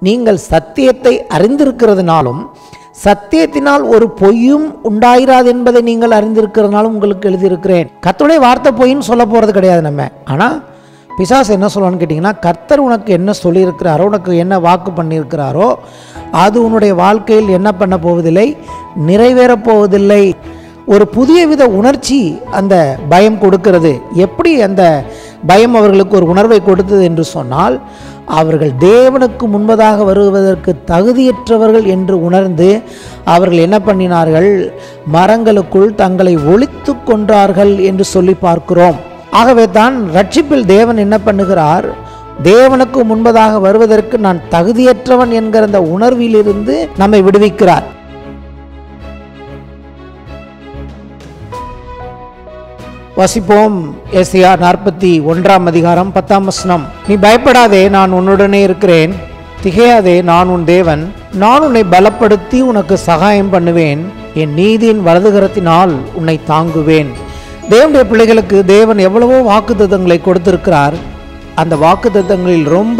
நீங்கள் சத்தியத்தை அறிந்திருக்கிறதுனாலும் சத்தியத்தினால் ஒரு பொய்யும் உண்டாயிராது என்பதை நீங்கள் அறிந்திருக்கிறதுனாலும் உங்களுக்கு எழுதியிருக்கிறேன் கர்த்தருடைய வார்த்தை பொய்ன்னு சொல்ல போகிறது கிடையாது நம்ம ஆனால் பிசாசு என்ன சொல்லுவான்னு கேட்டிங்கன்னா கர்த்தர் உனக்கு என்ன சொல்லியிருக்கிறாரோ உனக்கு என்ன வாக்கு பண்ணியிருக்கிறாரோ அது உன்னுடைய வாழ்க்கையில் என்ன பண்ண போவதில்லை நிறைவேறப் போவதில்லை ஒரு புதிய வித உணர்ச்சி அந்த பயம் கொடுக்கிறது எப்படி அந்த பயம் அவர்களுக்கு ஒரு உணர்வை கொடுத்தது என்று சொன்னால் அவர்கள் தேவனுக்கு முன்பதாக வருவதற்கு தகுதியற்றவர்கள் என்று உணர்ந்து அவர்கள் என்ன பண்ணினார்கள் மரங்களுக்குள் தங்களை ஒளித்து கொன்றார்கள் என்று சொல்லி பார்க்கிறோம் ஆகவே தான் ரட்சிப்பில் தேவன் என்ன பண்ணுகிறார் தேவனுக்கு முன்பதாக வருவதற்கு நான் தகுதியற்றவன் என்கிற அந்த உணர்விலிருந்து நம்மை விடுவிக்கிறார் வசிப்போம் எஸ்ஐயா நாற்பத்தி ஒன்றாம் அதிகாரம் பத்தாம் வசனம் நீ பயப்படாதே நான் உன்னுடனே இருக்கிறேன் திகையாதே நான் உன் தேவன் நான் உன்னை பலப்படுத்தி உனக்கு சகாயம் பண்ணுவேன் என் நீதியின் வலதுகரத்தினால் உன்னை தாங்குவேன் தேவனுடைய பிள்ளைகளுக்கு தேவன் எவ்வளவோ வாக்குத்தத்தங்களை கொடுத்திருக்கிறார் அந்த வாக்குத்தத்தங்களில் ரொம்ப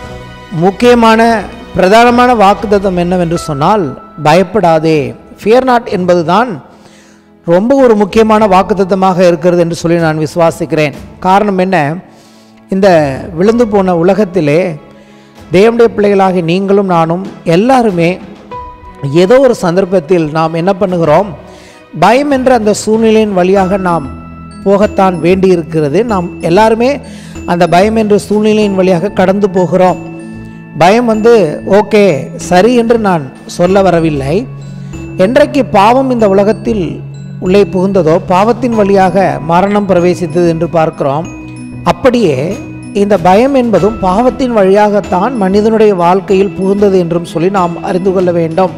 முக்கியமான பிரதானமான வாக்குத்தத்தம் என்னவென்று சொன்னால் பயப்படாதே ஃபியர் நாட் என்பதுதான் ரொம்ப ஒரு முக்கியமான வாக்குத்தத்தமாக இருக்கிறது என்று சொல்லி நான் விசுவாசிக்கிறேன் காரணம் என்ன இந்த விழுந்து போன உலகத்திலே தேவனுடைய பிள்ளைகளாகி நீங்களும் நானும் எல்லாருமே ஏதோ ஒரு சந்தர்ப்பத்தில் நாம் என்ன பண்ணுகிறோம் பயம் என்ற அந்த சூழ்நிலையின் வழியாக நாம் போகத்தான் வேண்டியிருக்கிறது நாம் எல்லாருமே அந்த பயம் என்ற சூழ்நிலையின் வழியாக கடந்து போகிறோம் பயம் வந்து ஓகே சரி என்று நான் சொல்ல வரவில்லை என்றைக்கு பாவம் இந்த உலகத்தில் உள்ளே புகுந்ததோ பாவத்தின் வழியாக மரணம் பிரவேசித்தது என்று பார்க்கிறோம் அப்படியே இந்த பயம் என்பதும் பாவத்தின் வழியாகத்தான் மனிதனுடைய வாழ்க்கையில் புகுந்தது என்றும் சொல்லி நாம் அறிந்து கொள்ள வேண்டும்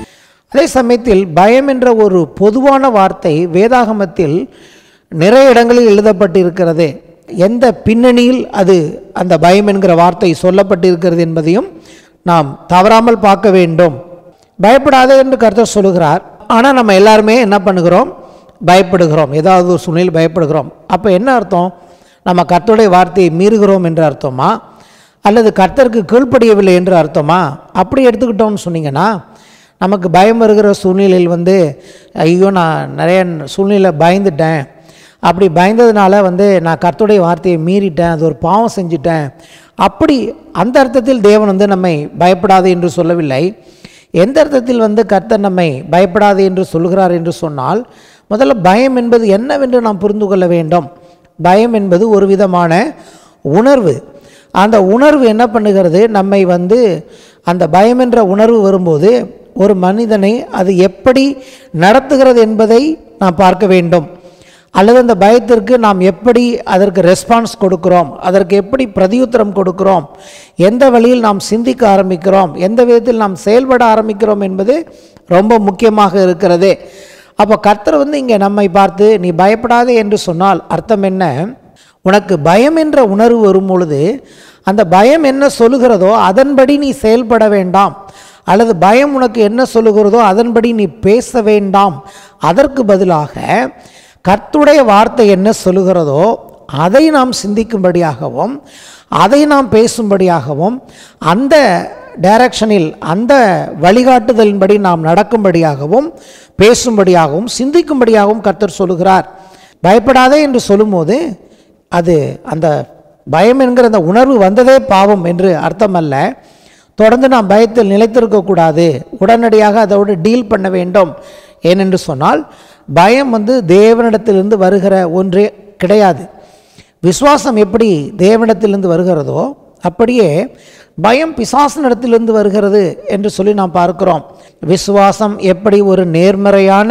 அதே சமயத்தில் பயம் என்ற ஒரு பொதுவான வார்த்தை வேதாகமத்தில் நிறைய இடங்களில் எழுதப்பட்டிருக்கிறது எந்த பின்னணியில் அது அந்த பயம் என்கிற வார்த்தை சொல்லப்பட்டிருக்கிறது என்பதையும் நாம் தவறாமல் பார்க்க வேண்டும் பயப்படாதே என்று கருத்தர் சொல்லுகிறார் ஆனால் நம்ம எல்லாருமே என்ன பண்ணுகிறோம் பயப்படுகிறோம் ஏதாவது ஒரு சூழ்நிலையில் பயப்படுகிறோம் அப்போ என்ன அர்த்தம் நம்ம கர்த்தருடைய வார்த்தையை மீறுகிறோம் என்று அர்த்தமா அல்லது கர்த்தருக்கு கீழ்ப்படியவில்லை என்று அர்த்தமா அப்படி எடுத்துக்கிட்டோம்னு சொன்னீங்கன்னா நமக்கு பயம் வருகிற சூழ்நிலையில் வந்து ஐயோ நான் நிறைய சூழ்நிலை பயந்துட்டேன் அப்படி பயந்ததுனால வந்து நான் கர்த்தருடைய வார்த்தையை மீறிட்டேன் அது ஒரு பாவம் செஞ்சிட்டேன் அப்படி அந்த அர்த்தத்தில் தேவன் வந்து நம்மை பயப்படாது என்று சொல்லவில்லை எந்த அர்த்தத்தில் வந்து கர்த்தர் நம்மை பயப்படாது என்று சொல்கிறார் என்று சொன்னால் முதல்ல பயம் என்பது என்னவென்று நாம் புரிந்து கொள்ள வேண்டும் பயம் என்பது ஒரு விதமான உணர்வு அந்த உணர்வு என்ன பண்ணுகிறது நம்மை வந்து அந்த பயம் என்ற உணர்வு வரும்போது ஒரு மனிதனை அது எப்படி நடத்துகிறது என்பதை நாம் பார்க்க வேண்டும் அல்லது அந்த பயத்திற்கு நாம் எப்படி அதற்கு ரெஸ்பான்ஸ் கொடுக்கிறோம் அதற்கு எப்படி பிரதியுத்தரம் கொடுக்கிறோம் எந்த வழியில் நாம் சிந்திக்க ஆரம்பிக்கிறோம் எந்த விதத்தில் நாம் செயல்பட ஆரம்பிக்கிறோம் என்பது ரொம்ப முக்கியமாக இருக்கிறது அப்போ கர்த்தர் வந்து இங்கே நம்மை பார்த்து நீ பயப்படாதே என்று சொன்னால் அர்த்தம் என்ன உனக்கு பயம் என்ற உணர்வு வரும் பொழுது அந்த பயம் என்ன சொல்லுகிறதோ அதன்படி நீ செயல்பட வேண்டாம் அல்லது பயம் உனக்கு என்ன சொல்லுகிறதோ அதன்படி நீ பேச வேண்டாம் அதற்கு பதிலாக கர்த்துடைய வார்த்தை என்ன சொல்லுகிறதோ அதை நாம் சிந்திக்கும்படியாகவும் அதை நாம் பேசும்படியாகவும் அந்த டைரக்ஷனில் அந்த வழிகாட்டுதலின்படி நாம் நடக்கும்படியாகவும் பேசும்படியாகவும் சிந்திக்கும்படியாகவும் கர்த்தர் சொல்லுகிறார் பயப்படாதே என்று சொல்லும்போது அது அந்த பயம் என்கிற அந்த உணர்வு வந்ததே பாவம் என்று அர்த்தம் அல்ல தொடர்ந்து நாம் பயத்தில் நிலைத்திருக்கக்கூடாது உடனடியாக அதோடு டீல் பண்ண வேண்டும் ஏனென்று சொன்னால் பயம் வந்து தேவனிடத்திலிருந்து வருகிற ஒன்றே கிடையாது விசுவாசம் எப்படி தேவனிடத்திலிருந்து வருகிறதோ அப்படியே பயம் பிசாசனிடத்திலிருந்து வருகிறது என்று சொல்லி நாம் பார்க்கிறோம் விசுவாசம் எப்படி ஒரு நேர்மறையான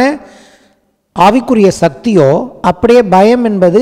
ஆவிக்குரிய சக்தியோ அப்படியே பயம் என்பது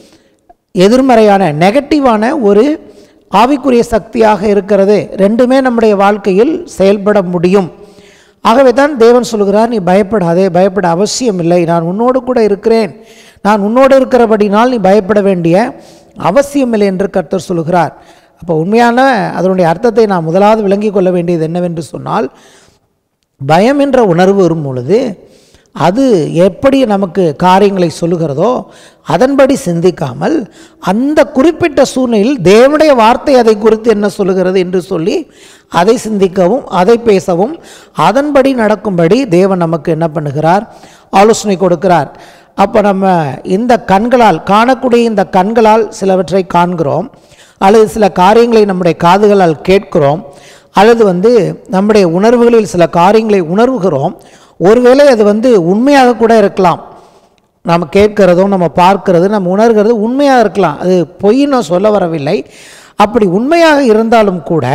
எதிர்மறையான நெகட்டிவான ஒரு ஆவிக்குரிய சக்தியாக இருக்கிறது ரெண்டுமே நம்முடைய வாழ்க்கையில் செயல்பட முடியும் ஆகவே தான் தேவன் சொல்கிறார் நீ பயப்படாதே பயப்பட அவசியம் இல்லை நான் உன்னோடு கூட இருக்கிறேன் நான் உன்னோடு இருக்கிறபடினால் நீ பயப்பட வேண்டிய அவசியமில்லை என்று கர்த்தர் சொல்கிறார் அப்போ உண்மையான அதனுடைய அர்த்தத்தை நான் முதலாவது விளங்கிக் கொள்ள வேண்டியது என்னவென்று சொன்னால் பயம் என்ற உணர்வு வரும் பொழுது அது எப்படி நமக்கு காரியங்களை சொல்லுகிறதோ அதன்படி சிந்திக்காமல் அந்த குறிப்பிட்ட சூழ்நிலையில் தேவனுடைய வார்த்தை அதை குறித்து என்ன சொல்லுகிறது என்று சொல்லி அதை சிந்திக்கவும் அதை பேசவும் அதன்படி நடக்கும்படி தேவன் நமக்கு என்ன பண்ணுகிறார் ஆலோசனை கொடுக்கிறார் அப்போ நம்ம இந்த கண்களால் காணக்கூடிய இந்த கண்களால் சிலவற்றை காண்கிறோம் அல்லது சில காரியங்களை நம்முடைய காதுகளால் கேட்கிறோம் அல்லது வந்து நம்முடைய உணர்வுகளில் சில காரியங்களை உணர்வுகிறோம் ஒருவேளை அது வந்து உண்மையாக கூட இருக்கலாம் நம்ம கேட்கிறதும் நம்ம பார்க்கிறது நம்ம உணர்கிறது உண்மையாக இருக்கலாம் அது பொய் நான் சொல்ல வரவில்லை அப்படி உண்மையாக இருந்தாலும் கூட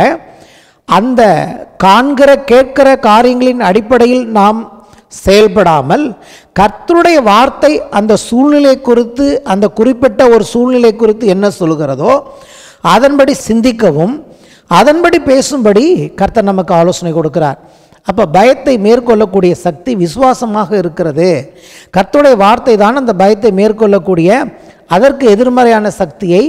அந்த காண்கிற கேட்கிற காரியங்களின் அடிப்படையில் நாம் செயல்படாமல் கர்த்தருடைய வார்த்தை அந்த சூழ்நிலை குறித்து அந்த குறிப்பிட்ட ஒரு சூழ்நிலை குறித்து என்ன சொல்கிறதோ அதன்படி சிந்திக்கவும் அதன்படி பேசும்படி கர்த்தர் நமக்கு ஆலோசனை கொடுக்கிறார் அப்போ பயத்தை மேற்கொள்ளக்கூடிய சக்தி விசுவாசமாக இருக்கிறது கர்த்தருடைய வார்த்தை தான் அந்த பயத்தை மேற்கொள்ளக்கூடிய அதற்கு எதிர்மறையான சக்தியை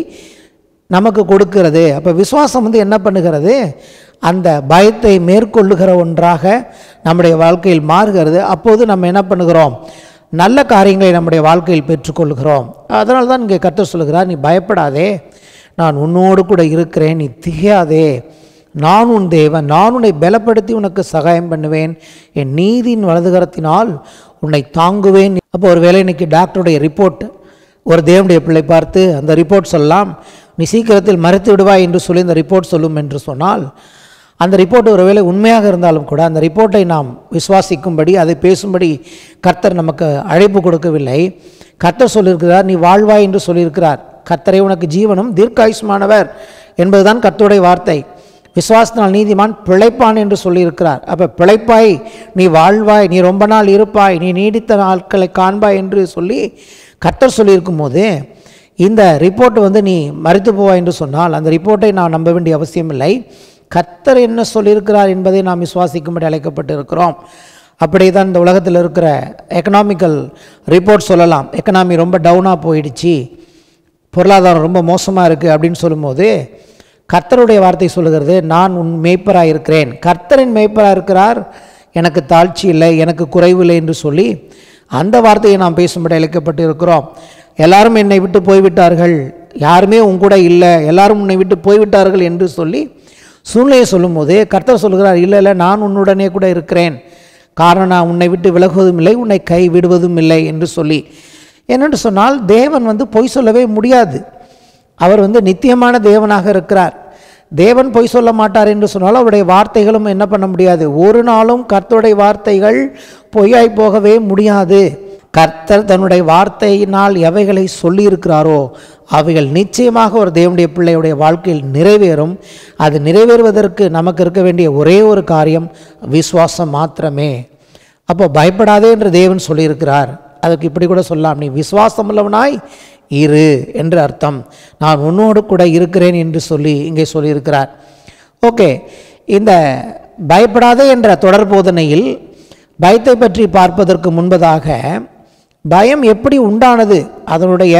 நமக்கு கொடுக்கிறது அப்போ விசுவாசம் வந்து என்ன பண்ணுகிறது அந்த பயத்தை மேற்கொள்ளுகிற ஒன்றாக நம்முடைய வாழ்க்கையில் மாறுகிறது அப்போது நம்ம என்ன பண்ணுகிறோம் நல்ல காரியங்களை நம்முடைய வாழ்க்கையில் பெற்றுக்கொள்கிறோம் அதனால தான் இங்கே கர்த்தர் சொல்லுகிறார் நீ பயப்படாதே நான் உன்னோடு கூட இருக்கிறேன் நீ திகையாதே நான் உன் தேவன் நான் உன்னை பலப்படுத்தி உனக்கு சகாயம் பண்ணுவேன் என் நீதியின் வலதுகரத்தினால் உன்னை தாங்குவேன் அப்போ ஒரு வேளை இன்னைக்கு டாக்டருடைய ரிப்போர்ட் ஒரு தேவனுடைய பிள்ளை பார்த்து அந்த ரிப்போர்ட் சொல்லலாம் நீ சீக்கிரத்தில் மறைத்து விடுவாய் என்று சொல்லி இந்த ரிப்போர்ட் சொல்லும் என்று சொன்னால் அந்த ரிப்போர்ட் ஒருவேளை உண்மையாக இருந்தாலும் கூட அந்த ரிப்போர்ட்டை நாம் விசுவாசிக்கும்படி அதை பேசும்படி கர்த்தர் நமக்கு அழைப்பு கொடுக்கவில்லை கர்த்தர் சொல்லியிருக்கிறார் நீ வாழ்வாய் என்று சொல்லியிருக்கிறார் கர்த்தரை உனக்கு ஜீவனும் தீர்க்காயுஷ்மானவர் என்பதுதான் கர்த்தருடைய வார்த்தை விசுவாசத்தினால் நீதிமான் பிழைப்பான் என்று சொல்லியிருக்கிறார் அப்போ பிழைப்பாய் நீ வாழ்வாய் நீ ரொம்ப நாள் இருப்பாய் நீ நீடித்த நாட்களை காண்பாய் என்று சொல்லி கர்த்தர் சொல்லியிருக்கும் போது இந்த ரிப்போர்ட் வந்து நீ மறித்து போவாய் என்று சொன்னால் அந்த ரிப்போர்ட்டை நான் நம்ப வேண்டிய அவசியமில்லை கர்த்தர் என்ன சொல்லியிருக்கிறார் என்பதை நாம் விசுவாசிக்கும்படி அழைக்கப்பட்டு இருக்கிறோம் அப்படியே தான் இந்த உலகத்தில் இருக்கிற எக்கனாமிக்கல் ரிப்போர்ட் சொல்லலாம் எக்கனாமி ரொம்ப டவுனாக போயிடுச்சு பொருளாதாரம் ரொம்ப மோசமாக இருக்குது அப்படின்னு சொல்லும்போது கர்த்தருடைய வார்த்தை சொல்லுகிறது நான் உன் மேய்ப்பராக இருக்கிறேன் கர்த்தரின் மேய்ப்பராக இருக்கிறார் எனக்கு தாழ்ச்சி இல்லை எனக்கு குறைவு இல்லை என்று சொல்லி அந்த வார்த்தையை நாம் பேசும்படி அழைக்கப்பட்டு இருக்கிறோம் எல்லாரும் என்னை விட்டு போய்விட்டார்கள் யாருமே உன் கூட இல்லை எல்லாரும் உன்னை விட்டு போய்விட்டார்கள் என்று சொல்லி சூழ்நிலையை சொல்லும்போது கர்த்தர் சொல்கிறார் இல்லை இல்லை நான் உன்னுடனே கூட இருக்கிறேன் காரணம் நான் உன்னை விட்டு விலகுவதும் இல்லை உன்னை கை விடுவதும் இல்லை என்று சொல்லி என்னென்று சொன்னால் தேவன் வந்து பொய் சொல்லவே முடியாது அவர் வந்து நித்தியமான தேவனாக இருக்கிறார் தேவன் பொய் சொல்ல மாட்டார் என்று சொன்னால் அவருடைய வார்த்தைகளும் என்ன பண்ண முடியாது ஒரு நாளும் கர்த்தருடைய வார்த்தைகள் பொய்யாய் போகவே முடியாது கர்த்தர் தன்னுடைய வார்த்தையினால் எவைகளை சொல்லியிருக்கிறாரோ அவைகள் நிச்சயமாக ஒரு தேவனுடைய பிள்ளையுடைய வாழ்க்கையில் நிறைவேறும் அது நிறைவேறுவதற்கு நமக்கு இருக்க வேண்டிய ஒரே ஒரு காரியம் விசுவாசம் மாத்திரமே அப்போ பயப்படாதே என்று தேவன் சொல்லியிருக்கிறார் அதுக்கு இப்படி கூட சொல்லலாம் நீ விசுவாசம் உள்ளவனாய் இரு என்று அர்த்தம் நான் உன்னோடு கூட இருக்கிறேன் என்று சொல்லி இங்கே சொல்லியிருக்கிறார் ஓகே இந்த பயப்படாதே என்ற தொடர் போதனையில் பயத்தை பற்றி பார்ப்பதற்கு முன்பதாக பயம் எப்படி உண்டானது அதனுடைய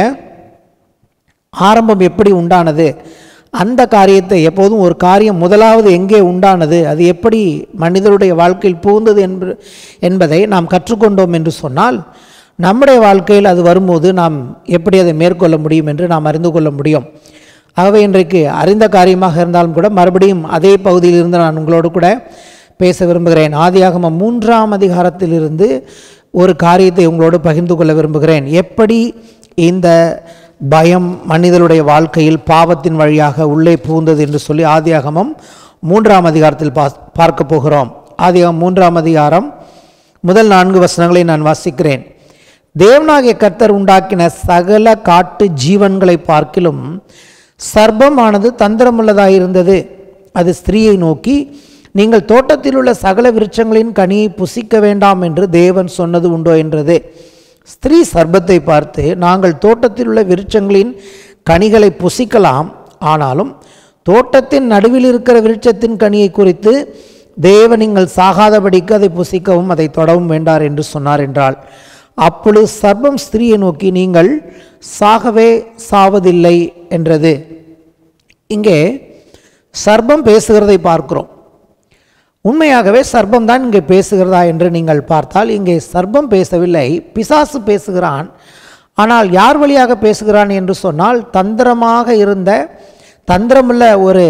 ஆரம்பம் எப்படி உண்டானது அந்த காரியத்தை எப்போதும் ஒரு காரியம் முதலாவது எங்கே உண்டானது அது எப்படி மனிதருடைய வாழ்க்கையில் புகுந்தது என்ப என்பதை நாம் கற்றுக்கொண்டோம் என்று சொன்னால் நம்முடைய வாழ்க்கையில் அது வரும்போது நாம் எப்படி அதை மேற்கொள்ள முடியும் என்று நாம் அறிந்து கொள்ள முடியும் ஆகவே இன்றைக்கு அறிந்த காரியமாக இருந்தாலும் கூட மறுபடியும் அதே பகுதியிலிருந்து நான் உங்களோடு கூட பேச விரும்புகிறேன் ஆதியாகமம் மூன்றாம் அதிகாரத்திலிருந்து ஒரு காரியத்தை உங்களோடு பகிர்ந்து கொள்ள விரும்புகிறேன் எப்படி இந்த பயம் மனிதனுடைய வாழ்க்கையில் பாவத்தின் வழியாக உள்ளே புகுந்தது என்று சொல்லி ஆதியாகமம் மூன்றாம் அதிகாரத்தில் பா பார்க்க போகிறோம் ஆதியாகமம் மூன்றாம் அதிகாரம் முதல் நான்கு வசனங்களை நான் வாசிக்கிறேன் தேவனாகிய கர்த்தர் உண்டாக்கின சகல காட்டு ஜீவன்களை பார்க்கிலும் சர்ப்பமானது தந்திரமுள்ளதாயிருந்தது அது ஸ்திரீயை நோக்கி நீங்கள் தோட்டத்தில் உள்ள சகல விருட்சங்களின் கனியை புசிக்க வேண்டாம் என்று தேவன் சொன்னது உண்டோ என்றது ஸ்திரீ சர்ப்பத்தை பார்த்து நாங்கள் தோட்டத்தில் உள்ள விருட்சங்களின் கனிகளை புசிக்கலாம் ஆனாலும் தோட்டத்தின் நடுவில் இருக்கிற விருட்சத்தின் கனியை குறித்து தேவன் நீங்கள் சாகாதபடிக்கு அதை புசிக்கவும் அதை தொடவும் வேண்டார் என்று சொன்னார் என்றால் அப்பொழுது சர்ப்பம் ஸ்திரீயை நோக்கி நீங்கள் சாகவே சாவதில்லை என்றது இங்கே சர்ப்பம் பேசுகிறதை பார்க்கிறோம் உண்மையாகவே சர்ப்பம் தான் இங்கே பேசுகிறதா என்று நீங்கள் பார்த்தால் இங்கே சர்ப்பம் பேசவில்லை பிசாசு பேசுகிறான் ஆனால் யார் வழியாக பேசுகிறான் என்று சொன்னால் தந்திரமாக இருந்த தந்திரமுள்ள ஒரு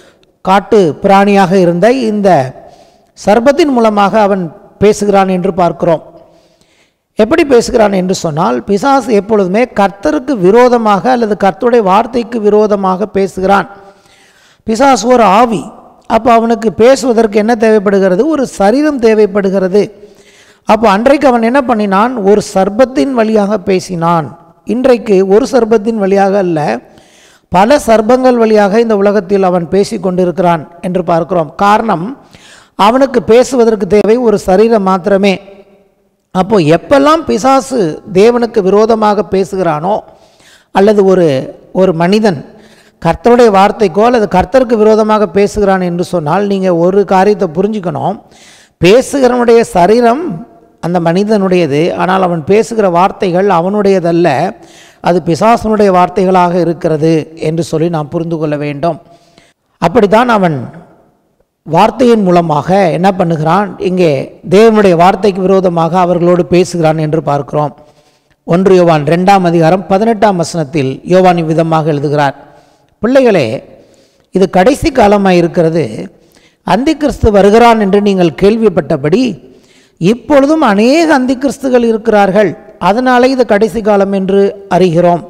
காட்டு பிராணியாக இருந்த இந்த சர்ப்பத்தின் மூலமாக அவன் பேசுகிறான் என்று பார்க்கிறோம் எப்படி பேசுகிறான் என்று சொன்னால் பிசாசு எப்பொழுதுமே கர்த்தருக்கு விரோதமாக அல்லது கர்த்தருடைய வார்த்தைக்கு விரோதமாக பேசுகிறான் பிசாசு ஒரு ஆவி அப்போ அவனுக்கு பேசுவதற்கு என்ன தேவைப்படுகிறது ஒரு சரீரம் தேவைப்படுகிறது அப்போ அன்றைக்கு அவன் என்ன பண்ணினான் ஒரு சர்ப்பத்தின் வழியாக பேசினான் இன்றைக்கு ஒரு சர்ப்பத்தின் வழியாக அல்ல பல சர்ப்பங்கள் வழியாக இந்த உலகத்தில் அவன் பேசி கொண்டிருக்கிறான் என்று பார்க்கிறோம் காரணம் அவனுக்கு பேசுவதற்கு தேவை ஒரு சரீரம் மாத்திரமே அப்போ எப்பெல்லாம் பிசாசு தேவனுக்கு விரோதமாக பேசுகிறானோ அல்லது ஒரு ஒரு மனிதன் கர்த்தருடைய வார்த்தைக்கோ அல்லது கர்த்தருக்கு விரோதமாக பேசுகிறான் என்று சொன்னால் நீங்கள் ஒரு காரியத்தை புரிஞ்சுக்கணும் பேசுகிறவனுடைய சரீரம் அந்த மனிதனுடையது ஆனால் அவன் பேசுகிற வார்த்தைகள் அவனுடையதல்ல அது பிசாசனுடைய வார்த்தைகளாக இருக்கிறது என்று சொல்லி நாம் புரிந்து கொள்ள வேண்டும் அப்படித்தான் அவன் வார்த்தையின் மூலமாக என்ன பண்ணுகிறான் இங்கே தேவனுடைய வார்த்தைக்கு விரோதமாக அவர்களோடு பேசுகிறான் என்று பார்க்கிறோம் ஒன்று யோவான் ரெண்டாம் அதிகாரம் பதினெட்டாம் வசனத்தில் யோவான் விதமாக எழுதுகிறார் பிள்ளைகளே இது கடைசி காலமாக இருக்கிறது அந்தி கிறிஸ்து வருகிறான் என்று நீங்கள் கேள்விப்பட்டபடி இப்பொழுதும் அநேக அந்தி கிறிஸ்துகள் இருக்கிறார்கள் அதனாலே இது கடைசி காலம் என்று அறிகிறோம்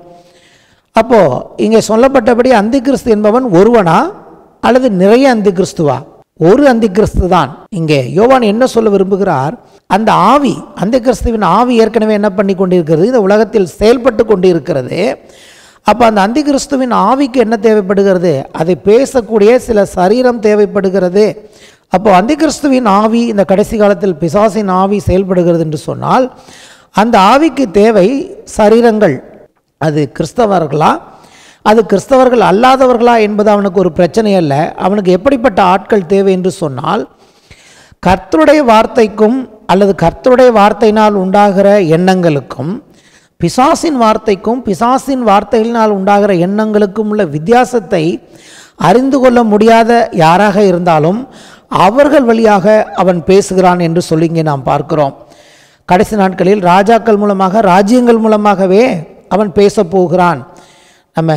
அப்போ இங்கே சொல்லப்பட்டபடி அந்தி கிறிஸ்து என்பவன் ஒருவனா அல்லது நிறைய அந்தி கிறிஸ்துவா ஒரு அந்தி கிறிஸ்து தான் இங்கே யோவான் என்ன சொல்ல விரும்புகிறார் அந்த ஆவி அந்த கிறிஸ்துவின் ஆவி ஏற்கனவே என்ன பண்ணி கொண்டிருக்கிறது இந்த உலகத்தில் செயல்பட்டு கொண்டிருக்கிறது அப்போ அந்த அந்தி கிறிஸ்துவின் ஆவிக்கு என்ன தேவைப்படுகிறது அதை பேசக்கூடிய சில சரீரம் தேவைப்படுகிறது அப்போ அந்தி கிறிஸ்துவின் ஆவி இந்த கடைசி காலத்தில் பிசாசின் ஆவி செயல்படுகிறது என்று சொன்னால் அந்த ஆவிக்கு தேவை சரீரங்கள் அது கிறிஸ்தவர்களா அது கிறிஸ்தவர்கள் அல்லாதவர்களா என்பது அவனுக்கு ஒரு பிரச்சனை அல்ல அவனுக்கு எப்படிப்பட்ட ஆட்கள் தேவை என்று சொன்னால் கர்த்தருடைய வார்த்தைக்கும் அல்லது கர்த்தருடைய வார்த்தையினால் உண்டாகிற எண்ணங்களுக்கும் பிசாசின் வார்த்தைக்கும் பிசாசின் வார்த்தைகளினால் உண்டாகிற எண்ணங்களுக்கும் உள்ள வித்தியாசத்தை அறிந்து கொள்ள முடியாத யாராக இருந்தாலும் அவர்கள் வழியாக அவன் பேசுகிறான் என்று சொல்லி இங்கே நாம் பார்க்கிறோம் கடைசி நாட்களில் ராஜாக்கள் மூலமாக ராஜ்யங்கள் மூலமாகவே அவன் பேசப் போகிறான் நம்ம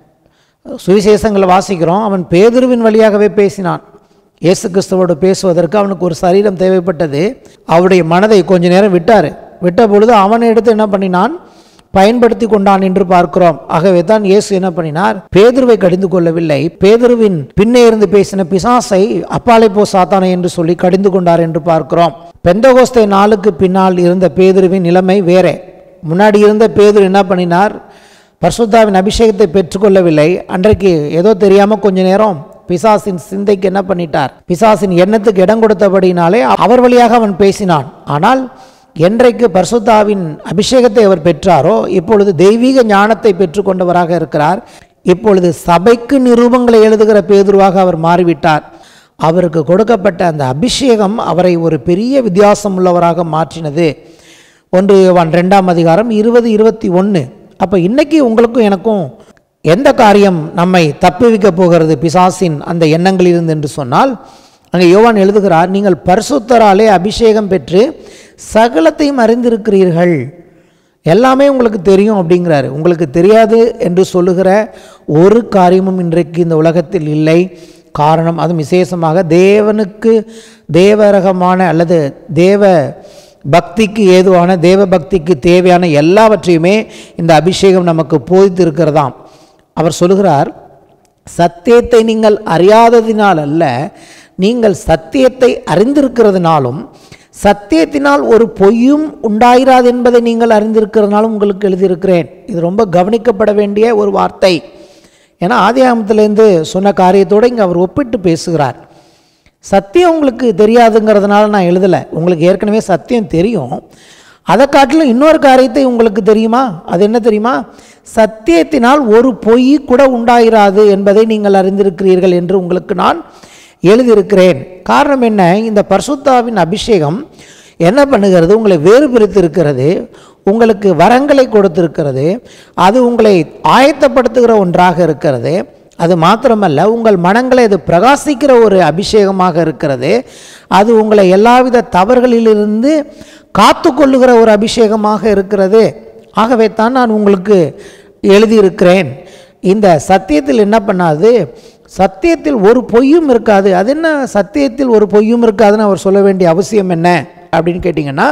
சுவிசேஷங்களை வாசிக்கிறோம் அவன் பேதுருவின் வழியாகவே பேசினான் இயேசு கிறிஸ்துவோடு பேசுவதற்கு அவனுக்கு ஒரு சரீரம் தேவைப்பட்டது அவருடைய மனதை கொஞ்ச நேரம் விட்டார் விட்ட பொழுது அவனை எடுத்து என்ன பண்ணினான் பயன்படுத்தி கொண்டான் என்று பார்க்கிறோம் ஆகவே தான் இயேசு என்ன பண்ணினார் பேதுருவை கடிந்து கொள்ளவில்லை பேதுருவின் பின்னே இருந்து பேசின பிசாசை அப்பாலை போ சாத்தானை என்று சொல்லி கடிந்து கொண்டார் என்று பார்க்கிறோம் பெந்தகோஸ்தை நாளுக்கு பின்னால் இருந்த பேதுருவின் நிலைமை வேறே முன்னாடி இருந்த பேதுரு என்ன பண்ணினார் பரிசுத்தாவின் அபிஷேகத்தை பெற்றுக்கொள்ளவில்லை அன்றைக்கு ஏதோ தெரியாமல் கொஞ்ச நேரம் பிசாசின் சிந்தைக்கு என்ன பண்ணிட்டார் பிசாசின் எண்ணத்துக்கு இடம் கொடுத்தபடினாலே அவர் வழியாக அவன் பேசினான் ஆனால் என்றைக்கு பரிசுத்தாவின் அபிஷேகத்தை அவர் பெற்றாரோ இப்பொழுது தெய்வீக ஞானத்தை பெற்றுக்கொண்டவராக இருக்கிறார் இப்பொழுது சபைக்கு நிரூபங்களை எழுதுகிற பேதுருவாக அவர் மாறிவிட்டார் அவருக்கு கொடுக்கப்பட்ட அந்த அபிஷேகம் அவரை ஒரு பெரிய வித்தியாசம் உள்ளவராக மாற்றினது ஒன்று யோவான் ரெண்டாம் அதிகாரம் இருபது இருபத்தி ஒன்று அப்போ இன்னைக்கு உங்களுக்கும் எனக்கும் எந்த காரியம் நம்மை தப்புவிக்க போகிறது பிசாசின் அந்த எண்ணங்களிலிருந்து என்று சொன்னால் அங்கே யோவான் எழுதுகிறார் நீங்கள் பரிசுத்தராலே அபிஷேகம் பெற்று சகலத்தையும் அறிந்திருக்கிறீர்கள் எல்லாமே உங்களுக்கு தெரியும் அப்படிங்கிறாரு உங்களுக்கு தெரியாது என்று சொல்லுகிற ஒரு காரியமும் இன்றைக்கு இந்த உலகத்தில் இல்லை காரணம் அதுவும் விசேஷமாக தேவனுக்கு தேவரகமான அல்லது தேவ பக்திக்கு ஏதுவான தேவ பக்திக்கு தேவையான எல்லாவற்றையுமே இந்த அபிஷேகம் நமக்கு போதித்திருக்கிறதாம் அவர் சொல்லுகிறார் சத்தியத்தை நீங்கள் அறியாததினால் அல்ல நீங்கள் சத்தியத்தை அறிந்திருக்கிறதுனாலும் சத்தியத்தினால் ஒரு பொய்யும் உண்டாயிராது என்பதை நீங்கள் அறிந்திருக்கிறதுனாலும் உங்களுக்கு எழுதியிருக்கிறேன் இது ரொம்ப கவனிக்கப்பட வேண்டிய ஒரு வார்த்தை ஏன்னா ஆதியாகமத்திலேருந்து சொன்ன காரியத்தோடு இங்கே அவர் ஒப்பிட்டு பேசுகிறார் சத்தியம் உங்களுக்கு தெரியாதுங்கிறதுனால நான் எழுதலை உங்களுக்கு ஏற்கனவே சத்தியம் தெரியும் அதை காட்டிலும் இன்னொரு காரியத்தை உங்களுக்கு தெரியுமா அது என்ன தெரியுமா சத்தியத்தினால் ஒரு பொய் கூட உண்டாயிராது என்பதை நீங்கள் அறிந்திருக்கிறீர்கள் என்று உங்களுக்கு நான் எழுதியிருக்கிறேன் காரணம் என்ன இந்த பரிசுத்தாவின் அபிஷேகம் என்ன பண்ணுகிறது உங்களை வேறு பிரித்திருக்கிறது உங்களுக்கு வரங்களை கொடுத்திருக்கிறது அது உங்களை ஆயத்தப்படுத்துகிற ஒன்றாக இருக்கிறது அது மாத்திரமல்ல உங்கள் மனங்களை அது பிரகாசிக்கிற ஒரு அபிஷேகமாக இருக்கிறது அது உங்களை எல்லாவித தவறுகளிலிருந்து காத்து கொள்ளுகிற ஒரு அபிஷேகமாக இருக்கிறது ஆகவே தான் நான் உங்களுக்கு எழுதியிருக்கிறேன் இந்த சத்தியத்தில் என்ன பண்ணாது சத்தியத்தில் ஒரு பொய்யும் இருக்காது அது என்ன சத்தியத்தில் ஒரு பொய்யும் இருக்காதுன்னு அவர் சொல்ல வேண்டிய அவசியம் என்ன அப்படின்னு கேட்டிங்கன்னா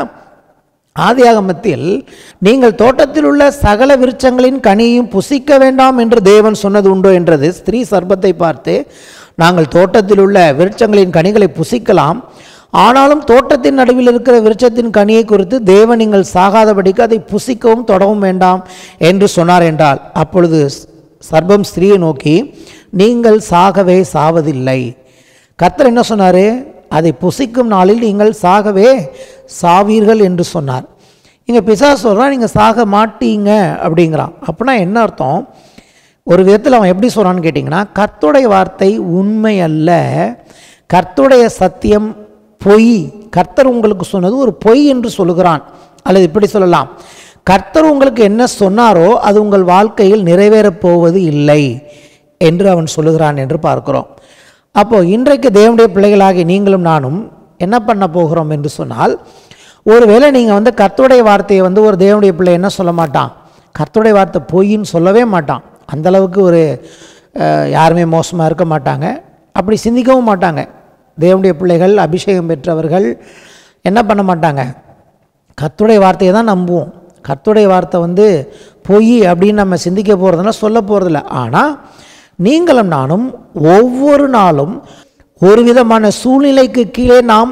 ஆதியாகமத்தில் நீங்கள் தோட்டத்தில் உள்ள சகல விருட்சங்களின் கனியையும் புசிக்க வேண்டாம் என்று தேவன் சொன்னது உண்டோ என்றது ஸ்திரீ சர்ப்பத்தை பார்த்து நாங்கள் தோட்டத்தில் உள்ள விருட்சங்களின் கனிகளை புசிக்கலாம் ஆனாலும் தோட்டத்தின் நடுவில் இருக்கிற விருட்சத்தின் கனியை குறித்து தேவன் நீங்கள் சாகாதபடிக்கு அதை புசிக்கவும் தொடவும் வேண்டாம் என்று சொன்னார் என்றால் அப்பொழுது சர்ப்பம் ஸ்திரீயை நோக்கி நீங்கள் சாகவே சாவதில்லை கர்த்தர் என்ன சொன்னார் அதை புசிக்கும் நாளில் நீங்கள் சாகவே சாவீர்கள் என்று சொன்னார் இங்கே பிசா சொல்கிறான் நீங்கள் சாக மாட்டீங்க அப்படிங்கிறான் அப்படின்னா என்ன அர்த்தம் ஒரு விதத்தில் அவன் எப்படி சொல்கிறான்னு கேட்டிங்கன்னா கர்த்துடைய வார்த்தை உண்மை அல்ல கர்த்துடைய சத்தியம் பொய் கர்த்தர் உங்களுக்கு சொன்னது ஒரு பொய் என்று சொல்லுகிறான் அல்லது இப்படி சொல்லலாம் கர்த்தர் உங்களுக்கு என்ன சொன்னாரோ அது உங்கள் வாழ்க்கையில் நிறைவேறப் போவது இல்லை என்று அவன் சொல்லுகிறான் என்று பார்க்கிறோம் அப்போ இன்றைக்கு தேவனுடைய பிள்ளைகளாகி நீங்களும் நானும் என்ன பண்ண போகிறோம் என்று சொன்னால் ஒருவேளை நீங்கள் வந்து கர்த்தருடைய வார்த்தையை வந்து ஒரு தேவனுடைய பிள்ளை என்ன சொல்ல மாட்டான் கர்த்தருடைய வார்த்தை பொய்ன்னு சொல்லவே மாட்டான் அந்த அளவுக்கு ஒரு அஹ், யாருமே மோசமாக இருக்க மாட்டாங்க அப்படி சிந்திக்கவும் மாட்டாங்க தேவனுடைய பிள்ளைகள் அபிஷேகம் பெற்றவர்கள் என்ன பண்ண மாட்டாங்க கர்த்தருடைய வார்த்தையை தான் நம்புவோம் கர்த்தருடைய வார்த்தை வந்து பொய் அப்படின்னு நம்ம சிந்திக்க போகிறதுனா சொல்ல போகிறதில்ல ஆனால் நீங்களும் நானும் ஒவ்வொரு நாளும் ஒரு விதமான சூழ்நிலைக்கு கீழே நாம்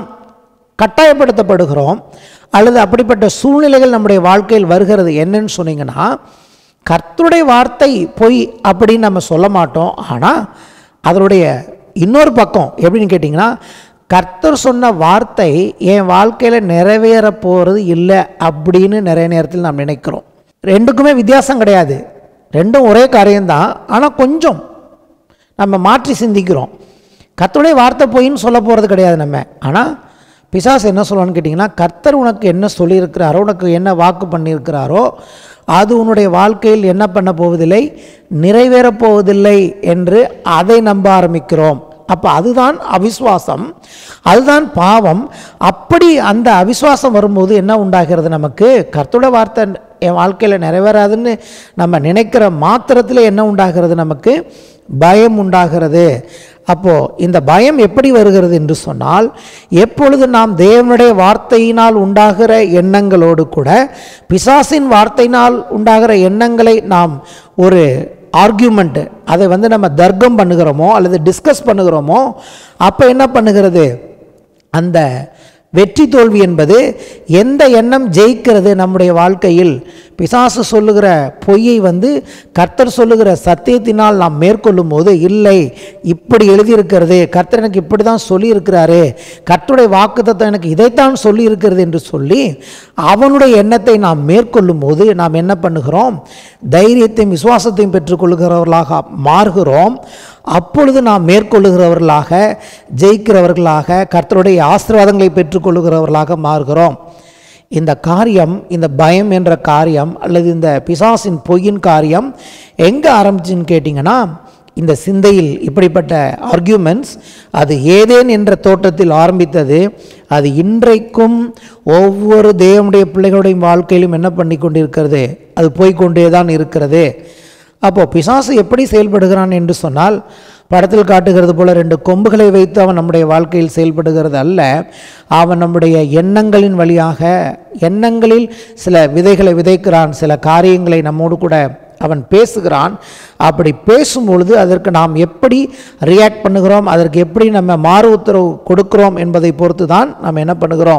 கட்டாயப்படுத்தப்படுகிறோம் அல்லது அப்படிப்பட்ட சூழ்நிலைகள் நம்முடைய வாழ்க்கையில் வருகிறது என்னன்னு சொன்னீங்கன்னா கர்த்தருடைய வார்த்தை பொய் அப்படின்னு நம்ம சொல்ல மாட்டோம் ஆனால் அதனுடைய இன்னொரு பக்கம் எப்படின்னு கேட்டிங்கன்னா கர்த்தர் சொன்ன வார்த்தை என் வாழ்க்கையில் நிறைவேற போகிறது இல்லை அப்படின்னு நிறைய நேரத்தில் நாம் நினைக்கிறோம் ரெண்டுக்குமே வித்தியாசம் கிடையாது ரெண்டும் ஒரே காரியம்தான் ஆனால் கொஞ்சம் நம்ம மாற்றி சிந்திக்கிறோம் கர்த்தருடைய வார்த்தை பொய்ன்னு சொல்ல போகிறது கிடையாது நம்ம ஆனால் பிசாசு என்ன சொல்லுவான்னு கேட்டிங்கன்னா கர்த்தர் உனக்கு என்ன சொல்லியிருக்கிறாரோ உனக்கு என்ன வாக்கு பண்ணியிருக்கிறாரோ அது உன்னுடைய வாழ்க்கையில் என்ன பண்ண போவதில்லை நிறைவேறப் போவதில்லை என்று அதை நம்ப ஆரம்பிக்கிறோம் அப்போ அதுதான் அவிசுவாசம் அதுதான் பாவம் அப்படி அந்த அவிசுவாசம் வரும்போது என்ன உண்டாகிறது நமக்கு கர்த்தருடைய வார்த்தை என் வாழ்க்கையில் நிறைவேறாதுன்னு நம்ம நினைக்கிற மாத்திரத்தில் என்ன உண்டாகிறது நமக்கு பயம் உண்டாகிறது அப்போது இந்த பயம் எப்படி வருகிறது என்று சொன்னால் எப்பொழுது நாம் தேவனுடைய வார்த்தையினால் உண்டாகிற எண்ணங்களோடு கூட பிசாசின் வார்த்தையினால் உண்டாகிற எண்ணங்களை நாம் ஒரு ஆர்கியூமெண்ட்டு அதை வந்து நம்ம தர்க்கம் பண்ணுகிறோமோ அல்லது டிஸ்கஸ் பண்ணுகிறோமோ அப்போ என்ன பண்ணுகிறது அந்த வெற்றி தோல்வி என்பது எந்த எண்ணம் ஜெயிக்கிறது நம்முடைய வாழ்க்கையில் பிசாசு சொல்லுகிற பொய்யை வந்து கர்த்தர் சொல்லுகிற சத்தியத்தினால் நாம் மேற்கொள்ளும் போது இல்லை இப்படி எழுதியிருக்கிறது கர்த்தர் எனக்கு இப்படி தான் சொல்லியிருக்கிறாரு கர்த்தருடைய வாக்குத்தத்தம் எனக்கு இதைத்தான் சொல்லியிருக்கிறது என்று சொல்லி அவனுடைய எண்ணத்தை நாம் மேற்கொள்ளும் போது நாம் என்ன பண்ணுகிறோம் தைரியத்தையும் விசுவாசத்தையும் பெற்றுக்கொள்கிறவர்களாக மாறுகிறோம் அப்பொழுது நாம் மேற்கொள்ளுகிறவர்களாக ஜெயிக்கிறவர்களாக கர்த்தருடைய ஆசீர்வாதங்களை பெற்றுக்கொள்ளுகிறவர்களாக மாறுகிறோம் இந்த காரியம் இந்த பயம் என்ற காரியம் அல்லது இந்த பிசாசின் பொய்யின் காரியம் எங்கே ஆரம்பிச்சுன்னு கேட்டிங்கன்னா இந்த சிந்தையில் இப்படிப்பட்ட ஆர்கியூமெண்ட்ஸ் அது ஏதேன் என்ற தோட்டத்தில் ஆரம்பித்தது அது இன்றைக்கும் ஒவ்வொரு தேவனுடைய பிள்ளைகளுடைய வாழ்க்கையிலும் என்ன பண்ணி கொண்டிருக்கிறது அது போய்க்கொண்டே தான் இருக்கிறது அப்போது பிசாசு எப்படி செயல்படுகிறான் என்று சொன்னால் படத்தில் காட்டுகிறது போல ரெண்டு கொம்புகளை வைத்து அவன் நம்முடைய வாழ்க்கையில் செயல்படுகிறது அல்ல அவன் நம்முடைய எண்ணங்களின் வழியாக எண்ணங்களில் சில விதைகளை விதைக்கிறான் சில காரியங்களை நம்மோடு கூட அவன் பேசுகிறான் அப்படி பேசும்பொழுது அதற்கு நாம் எப்படி ரியாக்ட் பண்ணுகிறோம் அதற்கு எப்படி நம்ம மாறு உத்தரவு கொடுக்கிறோம் என்பதை பொறுத்து தான் நாம் என்ன பண்ணுகிறோம்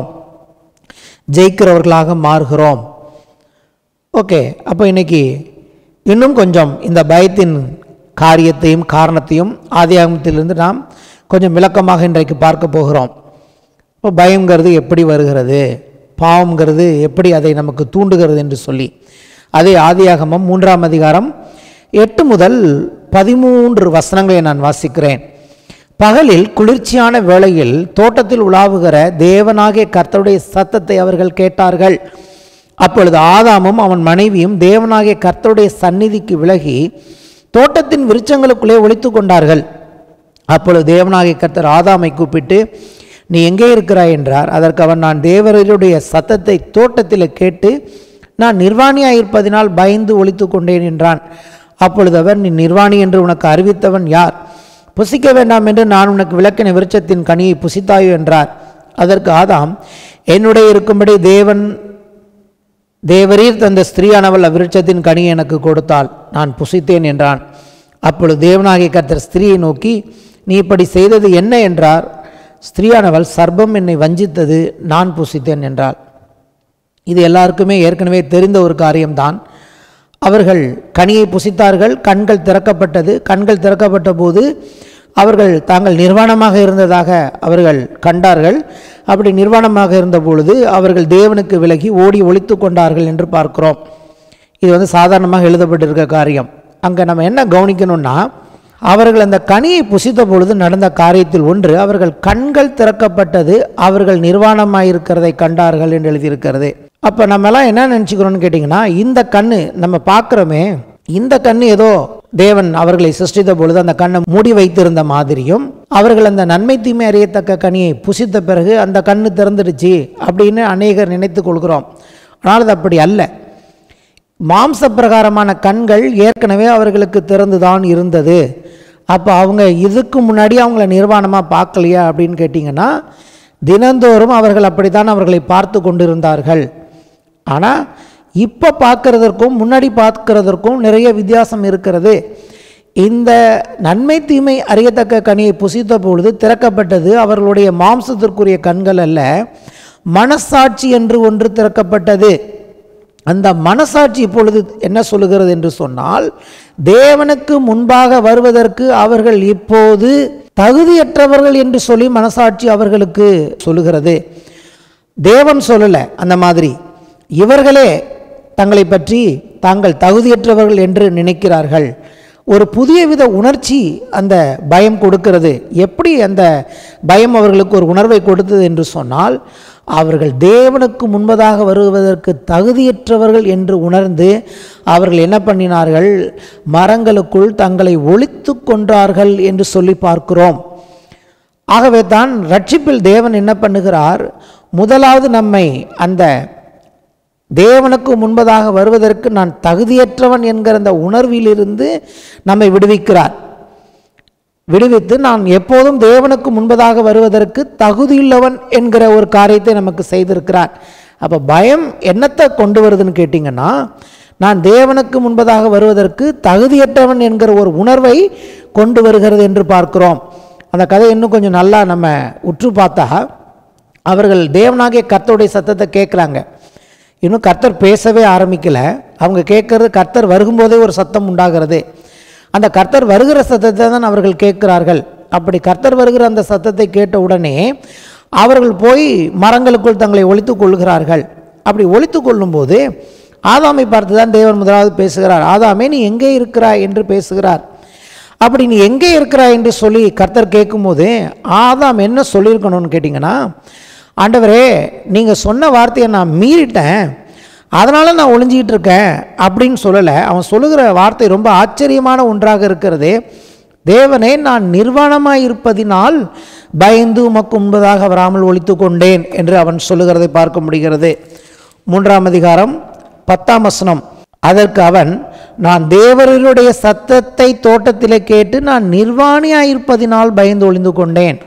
ஜெயிக்கிறவர்களாக மாறுகிறோம் ஓகே அப்போ இன்னைக்கு இன்னும் கொஞ்சம் இந்த பயத்தின் காரியத்தையும் காரணத்தையும் ஆதியாகமத்திலிருந்து நாம் கொஞ்சம் விளக்கமாக இன்றைக்கு பார்க்க போகிறோம் இப்போ பயங்கிறது எப்படி வருகிறது பாவங்கிறது எப்படி அதை நமக்கு தூண்டுகிறது என்று சொல்லி அதே ஆதியாகமம் மூன்றாம் அதிகாரம் எட்டு முதல் பதிமூன்று வசனங்களை நான் வாசிக்கிறேன் பகலில் குளிர்ச்சியான வேளையில் தோட்டத்தில் உலாவுகிற தேவனாகிய கர்த்தருடைய சத்தத்தை அவர்கள் கேட்டார்கள் அப்பொழுது ஆதாமும் அவன் மனைவியும் தேவனாகிய கர்த்தருடைய சந்நிதிக்கு விலகி தோட்டத்தின் விருட்சங்களுக்குள்ளே ஒளித்து கொண்டார்கள் அப்பொழுது தேவனாகிய கர்த்தர் ஆதாமை கூப்பிட்டு நீ எங்கே இருக்கிறாய் என்றார் அதற்கு அவன் நான் தேவருடைய சத்தத்தை தோட்டத்தில் கேட்டு நான் நிர்வாணியாக இருப்பதினால் பயந்து ஒளித்து கொண்டேன் என்றான் அப்பொழுது அவர் நீ நிர்வாணி என்று உனக்கு அறிவித்தவன் யார் புசிக்க வேண்டாம் என்று நான் உனக்கு விளக்கின விருட்சத்தின் கனியை புசித்தாயோ என்றார் அதற்கு ஆதாம் என்னுடைய இருக்கும்படி தேவன் தேவரீர் தந்த ஸ்திரீயானவள் அவ்விருட்சத்தின் கனியை எனக்கு கொடுத்தாள் நான் புசித்தேன் என்றான் அப்பொழுது தேவனாகிய கர்த்தர் ஸ்திரீயை நோக்கி நீ இப்படி செய்தது என்ன என்றார் ஸ்திரீயானவள் சர்ப்பம் என்னை வஞ்சித்தது நான் புசித்தேன் என்றாள் இது எல்லாருக்குமே ஏற்கனவே தெரிந்த ஒரு காரியம்தான் அவர்கள் கனியை புசித்தார்கள் கண்கள் திறக்கப்பட்டது கண்கள் திறக்கப்பட்ட போது அவர்கள் தாங்கள் நிர்வாணமாக இருந்ததாக அவர்கள் கண்டார்கள் அப்படி நிர்வாணமாக இருந்த பொழுது அவர்கள் தேவனுக்கு விலகி ஓடி ஒளித்து கொண்டார்கள் என்று பார்க்கிறோம் இது வந்து சாதாரணமாக எழுதப்பட்டிருக்க காரியம் அங்கே நம்ம என்ன கவனிக்கணும்னா அவர்கள் அந்த கனியை புசித்த பொழுது நடந்த காரியத்தில் ஒன்று அவர்கள் கண்கள் திறக்கப்பட்டது அவர்கள் நிர்வாணமாயிருக்கிறதை கண்டார்கள் என்று எழுதியிருக்கிறது அப்போ நம்மலாம் என்ன நினச்சிக்கிறோம்னு கேட்டிங்கன்னா இந்த கண்ணு நம்ம பார்க்குறோமே இந்த கண்ணு ஏதோ தேவன் அவர்களை சிருஷ்டித்த பொழுது அந்த கண்ணை மூடி வைத்திருந்த மாதிரியும் அவர்கள் அந்த நன்மை தீமை அறியத்தக்க கனியை புசித்த பிறகு அந்த கண்ணு திறந்துடுச்சு அப்படின்னு அநேகர் நினைத்து கொள்கிறோம் ஆனால் அது அப்படி அல்ல மாம்ச பிரகாரமான கண்கள் ஏற்கனவே அவர்களுக்கு திறந்துதான் இருந்தது அப்போ அவங்க இதுக்கு முன்னாடி அவங்கள நிர்வாணமாக பார்க்கலையா அப்படின்னு கேட்டிங்கன்னா தினந்தோறும் அவர்கள் அப்படித்தான் அவர்களை பார்த்து கொண்டிருந்தார்கள் ஆனால் இப்போ பார்க்கறதற்கும் முன்னாடி பார்க்கறதற்கும் நிறைய வித்தியாசம் இருக்கிறது இந்த நன்மை தீமை அறியத்தக்க கனியை புசித்த பொழுது திறக்கப்பட்டது அவர்களுடைய மாம்சத்திற்குரிய கண்கள் அல்ல மனசாட்சி என்று ஒன்று திறக்கப்பட்டது அந்த மனசாட்சி இப்பொழுது என்ன சொல்லுகிறது என்று சொன்னால் தேவனுக்கு முன்பாக வருவதற்கு அவர்கள் இப்போது தகுதியற்றவர்கள் என்று சொல்லி மனசாட்சி அவர்களுக்கு சொல்லுகிறது தேவன் சொல்லலை அந்த மாதிரி இவர்களே தங்களை பற்றி தாங்கள் தகுதியற்றவர்கள் என்று நினைக்கிறார்கள் ஒரு புதிய வித உணர்ச்சி அந்த பயம் கொடுக்கிறது எப்படி அந்த பயம் அவர்களுக்கு ஒரு உணர்வை கொடுத்தது என்று சொன்னால் அவர்கள் தேவனுக்கு முன்பதாக வருவதற்கு தகுதியற்றவர்கள் என்று உணர்ந்து அவர்கள் என்ன பண்ணினார்கள் மரங்களுக்குள் தங்களை ஒழித்து கொன்றார்கள் என்று சொல்லி பார்க்கிறோம் ஆகவே தான் ரட்சிப்பில் தேவன் என்ன பண்ணுகிறார் முதலாவது நம்மை அந்த தேவனுக்கு முன்பதாக வருவதற்கு நான் தகுதியற்றவன் என்கிற அந்த உணர்விலிருந்து நம்மை விடுவிக்கிறார் விடுவித்து நான் எப்போதும் தேவனுக்கு முன்பதாக வருவதற்கு தகுதியுள்ளவன் என்கிற ஒரு காரியத்தை நமக்கு செய்திருக்கிறார் அப்போ பயம் என்னத்தை கொண்டு வருதுன்னு கேட்டிங்கன்னா நான் தேவனுக்கு முன்பதாக வருவதற்கு தகுதியற்றவன் என்கிற ஒரு உணர்வை கொண்டு வருகிறது என்று பார்க்கிறோம் அந்த கதை இன்னும் கொஞ்சம் நல்லா நம்ம உற்று பார்த்தா அவர்கள் தேவனாகிய கர்த்தருடைய சத்தத்தை கேட்குறாங்க இன்னும் கர்த்தர் பேசவே ஆரம்பிக்கல அவங்க கேட்கறது கர்த்தர் வருகும்போதே ஒரு சத்தம் உண்டாகிறது அந்த கர்த்தர் வருகிற சத்தத்தை தான் அவர்கள் கேட்கிறார்கள் அப்படி கர்த்தர் வருகிற அந்த சத்தத்தை கேட்ட உடனே அவர்கள் போய் மரங்களுக்குள் தங்களை ஒழித்து கொள்கிறார்கள் அப்படி ஒழித்து கொள்ளும்போது ஆதாமை பார்த்து தான் தேவன் முதலாவது பேசுகிறார் ஆதாமே நீ எங்கே இருக்கிறாய் என்று பேசுகிறார் அப்படி நீ எங்கே இருக்கிறாய் என்று சொல்லி கர்த்தர் கேட்கும்போது ஆதாம் என்ன சொல்லியிருக்கணும்னு கேட்டிங்கன்னா ஆண்டவரே நீங்கள் சொன்ன வார்த்தையை நான் மீறிட்டேன் அதனால் நான் ஒளிஞ்சிக்கிட்டு இருக்கேன் அப்படின்னு சொல்லலை அவன் சொல்லுகிற வார்த்தை ரொம்ப ஆச்சரியமான ஒன்றாக இருக்கிறது தேவனே நான் நிர்வாணமாய் இருப்பதினால் பயந்து உமக்கு முன்பதாக வராமல் ஒழித்து கொண்டேன் என்று அவன் சொல்லுகிறதை பார்க்க முடிகிறது மூன்றாம் அதிகாரம் பத்தாம் வசனம் அதற்கு அவன் நான் தேவருடைய சத்தத்தை தோட்டத்திலே கேட்டு நான் நிர்வாணியாயிருப்பதினால் பயந்து ஒளிந்து கொண்டேன்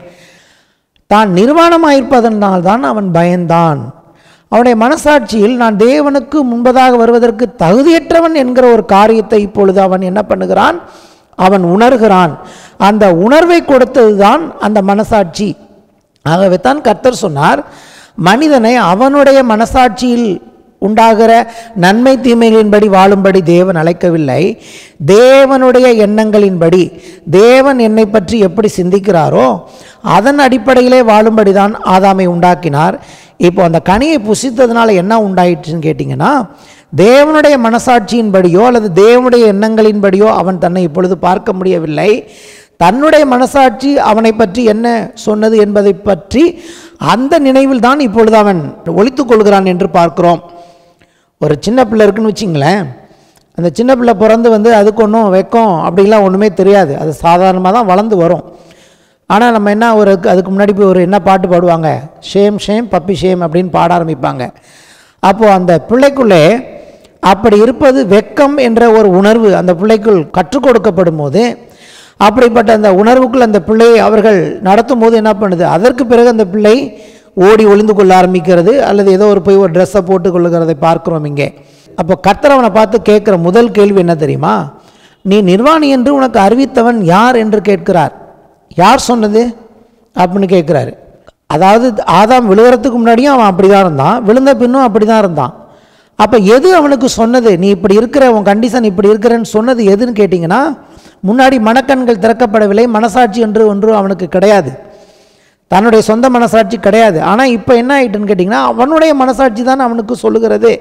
தான் நிர்வாணமாயிருப்பதனால் தான் அவன் பயந்தான் அவனுடைய மனசாட்சியில் நான் தேவனுக்கு முன்பதாக வருவதற்கு தகுதியற்றவன் என்கிற ஒரு காரியத்தை இப்பொழுது அவன் என்ன பண்ணுகிறான் அவன் உணர்கிறான் அந்த உணர்வை கொடுத்தது தான் அந்த மனசாட்சி ஆகவே தான் கர்த்தர் சொன்னார் மனிதனை அவனுடைய மனசாட்சியில் உண்டாகிற நன்மை தீமைகளின்படி வாழும்படி தேவன் அழைக்கவில்லை தேவனுடைய எண்ணங்களின்படி தேவன் என்னை பற்றி எப்படி சிந்திக்கிறாரோ அதன் அடிப்படையிலே வாழும்படி தான் ஆதாமை உண்டாக்கினார் இப்போ அந்த கனியை புசித்ததுனால என்ன உண்டாயிற்றுன்னு கேட்டிங்கன்னா தேவனுடைய மனசாட்சியின்படியோ அல்லது தேவனுடைய எண்ணங்களின்படியோ அவன் தன்னை இப்பொழுது பார்க்க முடியவில்லை தன்னுடைய மனசாட்சி அவனை பற்றி என்ன சொன்னது என்பதை பற்றி அந்த நினைவில் தான் இப்பொழுது அவன் ஒழித்து கொள்கிறான் என்று பார்க்கிறோம் ஒரு சின்ன பிள்ளை இருக்குன்னு வச்சிங்களேன் அந்த சின்ன பிள்ளை பிறந்து வந்து அதுக்கு ஒன்றும் வெக்கம் அப்படிலாம் ஒன்றுமே தெரியாது அது சாதாரணமாக தான் வளர்ந்து வரும் ஆனால் நம்ம என்ன ஒரு அதுக்கு முன்னாடி போய் ஒரு என்ன பாட்டு பாடுவாங்க ஷேம் ஷேம் பப்பி ஷேம் அப்படின்னு பாட ஆரம்பிப்பாங்க அப்போது அந்த பிள்ளைக்குள்ளே அப்படி இருப்பது வெக்கம் என்ற ஒரு உணர்வு அந்த பிள்ளைக்குள் கற்றுக் கொடுக்கப்படும் போது அப்படிப்பட்ட அந்த உணர்வுக்குள் அந்த பிள்ளையை அவர்கள் நடத்தும் போது என்ன பண்ணுது அதற்கு பிறகு அந்த பிள்ளை ஓடி ஒளிந்து கொள்ள ஆரம்பிக்கிறது அல்லது ஏதோ ஒரு போய் ஒரு ட்ரெஸ்ஸை போட்டு கொள்ளுகிறதை பார்க்கிறோம் இங்கே அப்போ கர்த்தர் அவனை பார்த்து கேட்குற முதல் கேள்வி என்ன தெரியுமா நீ நிர்வாணி என்று உனக்கு அறிவித்தவன் யார் என்று கேட்கிறார் யார் சொன்னது அப்படின்னு கேட்குறாரு அதாவது ஆதாம் விழுகிறதுக்கு முன்னாடியும் அவன் அப்படி தான் இருந்தான் விழுந்த பின்னும் அப்படி தான் இருந்தான் அப்போ எது அவனுக்கு சொன்னது நீ இப்படி இருக்கிற உன் கண்டிஷன் இப்படி இருக்கிறேன்னு சொன்னது எதுன்னு கேட்டிங்கன்னா முன்னாடி மனக்கண்கள் திறக்கப்படவில்லை மனசாட்சி என்று ஒன்று அவனுக்கு கிடையாது தன்னுடைய சொந்த மனசாட்சி கிடையாது ஆனால் இப்போ என்ன ஆயிட்டுன்னு கேட்டிங்கன்னா அவனுடைய மனசாட்சி தான் அவனுக்கு சொல்லுகிறது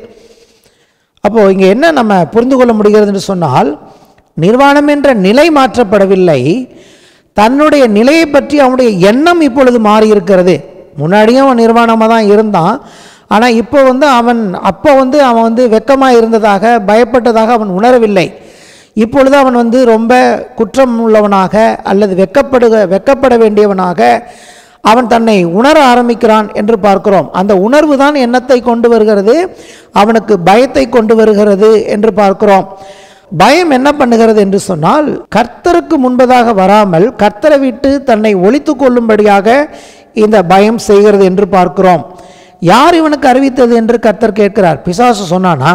அப்போது இங்கே என்ன நம்ம புரிந்து கொள்ள முடிகிறதுன்னு சொன்னால் நிர்வாணம் என்ற நிலை மாற்றப்படவில்லை தன்னுடைய நிலையை பற்றி அவனுடைய எண்ணம் இப்பொழுது மாறி இருக்கிறது முன்னாடியும் அவன் நிர்வாணமாக தான் இருந்தான் ஆனால் இப்போ வந்து அவன் அப்போ வந்து அவன் வந்து வெக்கமாக இருந்ததாக பயப்பட்டதாக அவன் உணரவில்லை இப்பொழுது அவன் வந்து ரொம்ப குற்றம் உள்ளவனாக அல்லது வெக்கப்படுக வெக்கப்பட வேண்டியவனாக அவன் தன்னை உணர ஆரம்பிக்கிறான் என்று பார்க்கிறோம் அந்த உணர்வு தான் எண்ணத்தை கொண்டு வருகிறது அவனுக்கு பயத்தை கொண்டு வருகிறது என்று பார்க்கிறோம் பயம் என்ன பண்ணுகிறது என்று சொன்னால் கர்த்தருக்கு முன்பதாக வராமல் கர்த்தரை விட்டு தன்னை ஒழித்து கொள்ளும்படியாக இந்த பயம் செய்கிறது என்று பார்க்கிறோம் யார் இவனுக்கு அறிவித்தது என்று கர்த்தர் கேட்கிறார் பிசாசு சொன்னானா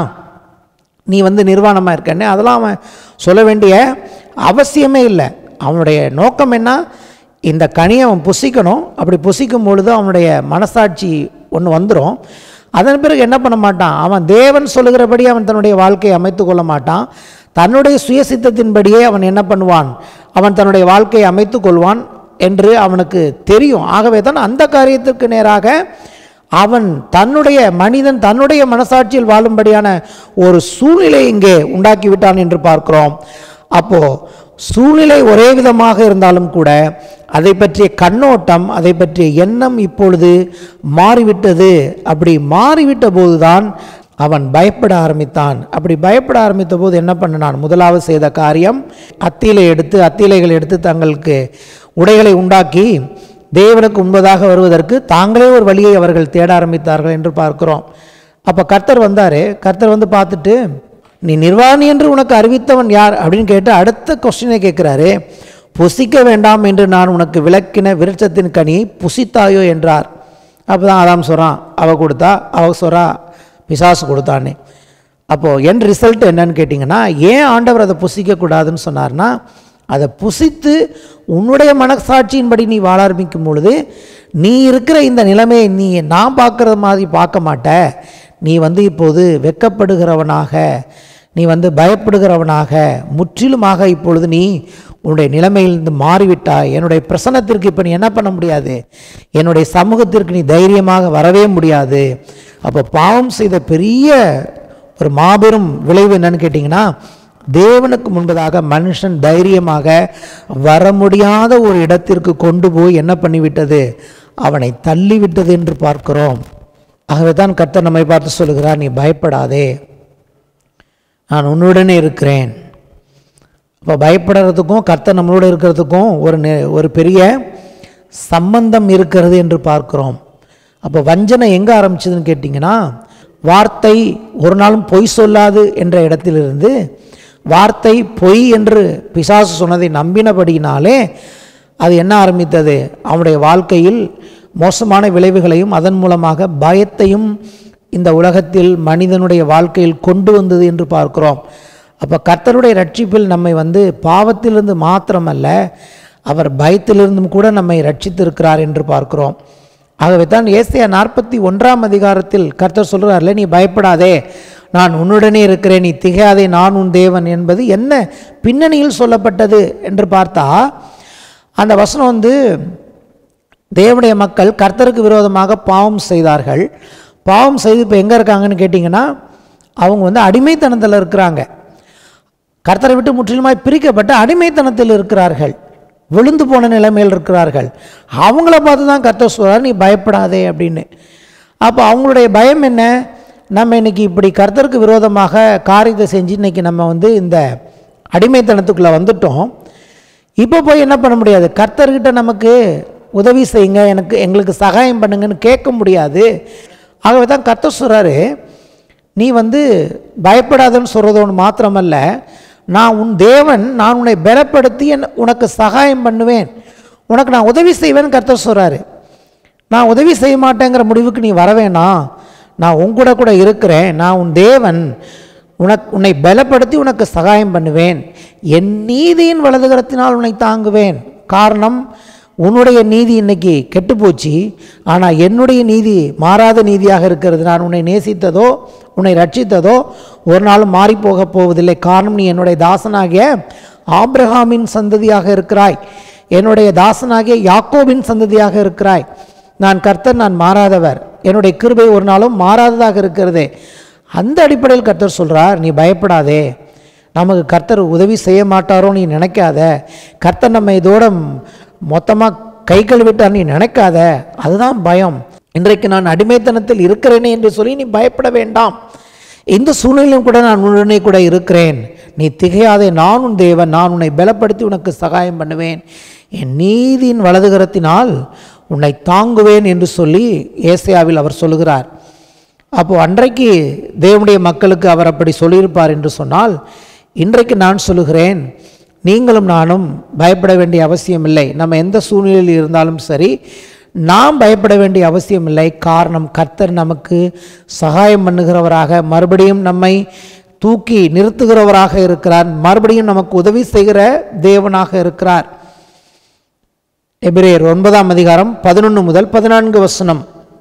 நீ வந்து நிர்வாணமாக இருக்கன்னு அதெல்லாம் அவன் சொல்ல வேண்டிய அவசியமே இல்லை அவனுடைய நோக்கம் என்ன இந்த கனியை அவன் புசிக்கணும் அப்படி புசிக்கும் பொழுது அவனுடைய மனசாட்சி ஒன்று வந்துடும் அதன் பிறகு என்ன பண்ண மாட்டான் அவன் தேவன் சொல்லுகிறபடி அவன் தன்னுடைய வாழ்க்கையை அமைத்து கொள்ள மாட்டான் தன்னுடைய சுயசித்தத்தின்படியே அவன் என்ன பண்ணுவான் அவன் தன்னுடைய வாழ்க்கையை அமைத்து கொள்வான் என்று அவனுக்கு தெரியும் ஆகவே தான் அந்த காரியத்திற்கு நேராக அவன் தன்னுடைய மனிதன் தன்னுடைய மனசாட்சியில் வாழும்படியான ஒரு சூழ்நிலை இங்கே உண்டாக்கி விட்டான் என்று பார்க்கிறோம் அப்போ சூழ்நிலை ஒரே விதமாக இருந்தாலும் கூட அதை பற்றிய கண்ணோட்டம் அதை பற்றிய எண்ணம் இப்பொழுது மாறிவிட்டது அப்படி மாறிவிட்ட போதுதான் அவன் பயப்பட ஆரம்பித்தான் அப்படி பயப்பட ஆரம்பித்த போது என்ன பண்ணினான் முதலாவது செய்த காரியம் அத்திலை எடுத்து அத்திலைகள் எடுத்து தங்களுக்கு உடைகளை உண்டாக்கி தேவனுக்கு உண்பதாக வருவதற்கு தாங்களே ஒரு வழியை அவர்கள் தேட ஆரம்பித்தார்கள் என்று பார்க்கிறோம் அப்போ கர்த்தர் வந்தார் கர்த்தர் வந்து பார்த்துட்டு நீ நிர்வாணி என்று உனக்கு அறிவித்தவன் யார் அப்படின்னு கேட்டு அடுத்த கொஸ்டினை கேட்குறாரு புசிக்க வேண்டாம் என்று நான் உனக்கு விளக்கின விருட்சத்தின் கனியை புசித்தாயோ என்றார் அப்போ தான் ஆதாம் சொல்கிறான் அவ கொடுத்தா அவ சொல்கிறா பிசாசு கொடுத்தானே அப்போது என் ரிசல்ட் என்னன்னு கேட்டிங்கன்னா ஏன் ஆண்டவர் அதை புசிக்கக்கூடாதுன்னு சொன்னார்னா அதை புசித்து உன்னுடைய மனசாட்சியின்படி நீ வாழ ஆரம்பிக்கும் பொழுது நீ இருக்கிற இந்த நிலைமையை நீ நான் பார்க்குற மாதிரி பார்க்க மாட்ட நீ வந்து இப்போது வெக்கப்படுகிறவனாக நீ வந்து பயப்படுகிறவனாக முற்றிலுமாக இப்பொழுது நீ உன்னுடைய நிலைமையிலிருந்து மாறிவிட்டாய் என்னுடைய பிரசனத்திற்கு இப்போ நீ என்ன பண்ண முடியாது என்னுடைய சமூகத்திற்கு நீ தைரியமாக வரவே முடியாது அப்போ பாவம் செய்த பெரிய ஒரு மாபெரும் விளைவு என்னன்னு கேட்டிங்கன்னா தேவனுக்கு முன்பதாக மனுஷன் தைரியமாக வர முடியாத ஒரு இடத்திற்கு கொண்டு போய் என்ன பண்ணிவிட்டது அவனை தள்ளிவிட்டது என்று பார்க்கிறோம் ஆகவே தான் கர்த்தர் நம்மை பார்த்து சொல்லுகிறார் நீ பயப்படாதே நான் உன்னுடனே இருக்கிறேன் அப்போ பயப்படுறதுக்கும் கர்த்தர் நம்மளோட இருக்கிறதுக்கும் ஒரு நெ- ஒரு பெரிய சம்பந்தம் இருக்கிறது என்று பார்க்கிறோம் அப்போ வஞ்சனை எங்கே ஆரம்பிச்சதுன்னு கேட்டிங்கன்னா வார்த்தை ஒரு நாளும் பொய் சொல்லாது என்ற இடத்திலிருந்து வார்த்தை பொய் என்று பிசாசு சொன்னதை நம்பினபடியினாலே அது என்ன ஆரம்பித்தது அவனுடைய வாழ்க்கையில் மோசமான விளைவுகளையும் அதன் மூலமாக பயத்தையும் இந்த உலகத்தில் மனிதனுடைய வாழ்க்கையில் கொண்டு வந்தது என்று பார்க்கிறோம் அப்போ கர்த்தருடைய ரட்சிப்பில் நம்மை வந்து பாவத்திலிருந்து மாத்திரமல்ல அவர் பயத்திலிருந்தும் கூட நம்மை ரட்சித்திருக்கிறார் என்று பார்க்கிறோம் ஆகவே தான் ஏசியா நாற்பத்தி ஒன்றாம் அதிகாரத்தில் கர்த்தர் சொல்கிறார்ல நீ பயப்படாதே நான் உன்னுடனே இருக்கிறேன் நீ திகையாதே நான் உன் தேவன் என்பது என்ன பின்னணியில் சொல்லப்பட்டது என்று பார்த்தா அந்த வசனம் வந்து தேவனுடைய மக்கள் கர்த்தருக்கு விரோதமாக பாவம் செய்தார்கள் பாவம் செய்து இப்போ எங்கே இருக்காங்கன்னு கேட்டிங்கன்னா அவங்க வந்து அடிமைத்தனத்தில் இருக்கிறாங்க கர்த்தரை விட்டு முற்றிலுமாய் பிரிக்கப்பட்டு அடிமைத்தனத்தில் இருக்கிறார்கள் விழுந்து போன நிலைமையில் இருக்கிறார்கள் அவங்கள பார்த்து தான் கர்த்தர் சொல்றார் நீ பயப்படாதே அப்படின்னு அப்போ அவங்களுடைய பயம் என்ன நம்ம இன்னைக்கு இப்படி கர்த்தருக்கு விரோதமாக காரியத்தை செஞ்சு இன்னைக்கு நம்ம வந்து இந்த அடிமைத்தனத்துக்குள்ளே வந்துட்டோம் இப்போ போய் என்ன பண்ண முடியாது கர்த்தர்கிட்ட நமக்கு உதவி செய்யுங்க எனக்கு எங்களுக்கு சகாயம் பண்ணுங்கன்னு கேட்க முடியாது ஆகவே தான் கர்த்தர் சொல்கிறாரு நீ வந்து பயப்படாதன்னு சொல்கிறதோடு மாத்திரமல்ல நான் உன் தேவன் நான் உன்னை பலப்படுத்தி என் உனக்கு சகாயம் பண்ணுவேன் உனக்கு நான் உதவி செய்வேன்னு கர்த்தர் சொல்கிறாரு நான் உதவி செய்ய மாட்டேங்கிற முடிவுக்கு நீ வர வேணாம் நான் உன் கூட கூட இருக்கிறேன் நான் உன் தேவன் உனக்கு உன்னை பலப்படுத்தி உனக்கு சகாயம் பண்ணுவேன் என் நீதியின் வலதுகரத்தினால் உன்னை தாங்குவேன் காரணம் உன்னுடைய நீதி இன்னைக்கு கெட்டுப்போச்சு ஆனால் என்னுடைய நீதி மாறாத நீதியாக இருக்கிறது நான் உன்னை நேசித்ததோ உன்னை ரட்சித்ததோ ஒரு நாளும் மாறி போக போவதில்லை காரணம் நீ என்னுடைய தாசனாகிய ஆபிரகாமின் சந்ததியாக இருக்கிறாய் என்னுடைய தாசனாகிய யாக்கோபின் சந்ததியாக இருக்கிறாய் நான் கர்த்தர் நான் மாறாதவர் என்னுடைய கிருபை ஒரு நாளும் மாறாததாக இருக்கிறது அந்த அடிப்படையில் கர்த்தர் சொல்கிறார் நீ பயப்படாதே நமக்கு கர்த்தர் உதவி செய்ய மாட்டாரோ நீ நினைக்காத கர்த்தர் நம்ம இதோட மொத்தமாக கை கழுவிட்டார் நீ நினைக்காத அதுதான் பயம் இன்றைக்கு நான் அடிமைத்தனத்தில் இருக்கிறேனே என்று சொல்லி நீ பயப்பட வேண்டாம் இந்த சூழ்நிலையும் கூட நான் உடனே கூட இருக்கிறேன் நீ திகையாதே நான் உன் தேவன் நான் உன்னை பலப்படுத்தி உனக்கு சகாயம் பண்ணுவேன் என் நீதியின் வலதுகரத்தினால் உன்னை தாங்குவேன் என்று சொல்லி ஏசியாவில் அவர் சொல்லுகிறார் அப்போது அன்றைக்கு தேவனுடைய மக்களுக்கு அவர் அப்படி சொல்லியிருப்பார் என்று சொன்னால் இன்றைக்கு நான் சொல்லுகிறேன் நீங்களும் நானும் பயப்பட வேண்டிய அவசியமில்லை நம்ம எந்த சூழ்நிலையில் இருந்தாலும் சரி நாம் பயப்பட வேண்டிய அவசியமில்லை காரணம் கர்த்தர் நமக்கு சகாயம் பண்ணுகிறவராக மறுபடியும் நம்மை தூக்கி நிறுத்துகிறவராக இருக்கிறார் மறுபடியும் நமக்கு உதவி செய்கிற தேவனாக இருக்கிறார் எபிரேயர் ஒன்பதாம் அதிகாரம் பதினொன்று முதல் பதினான்கு வசனம்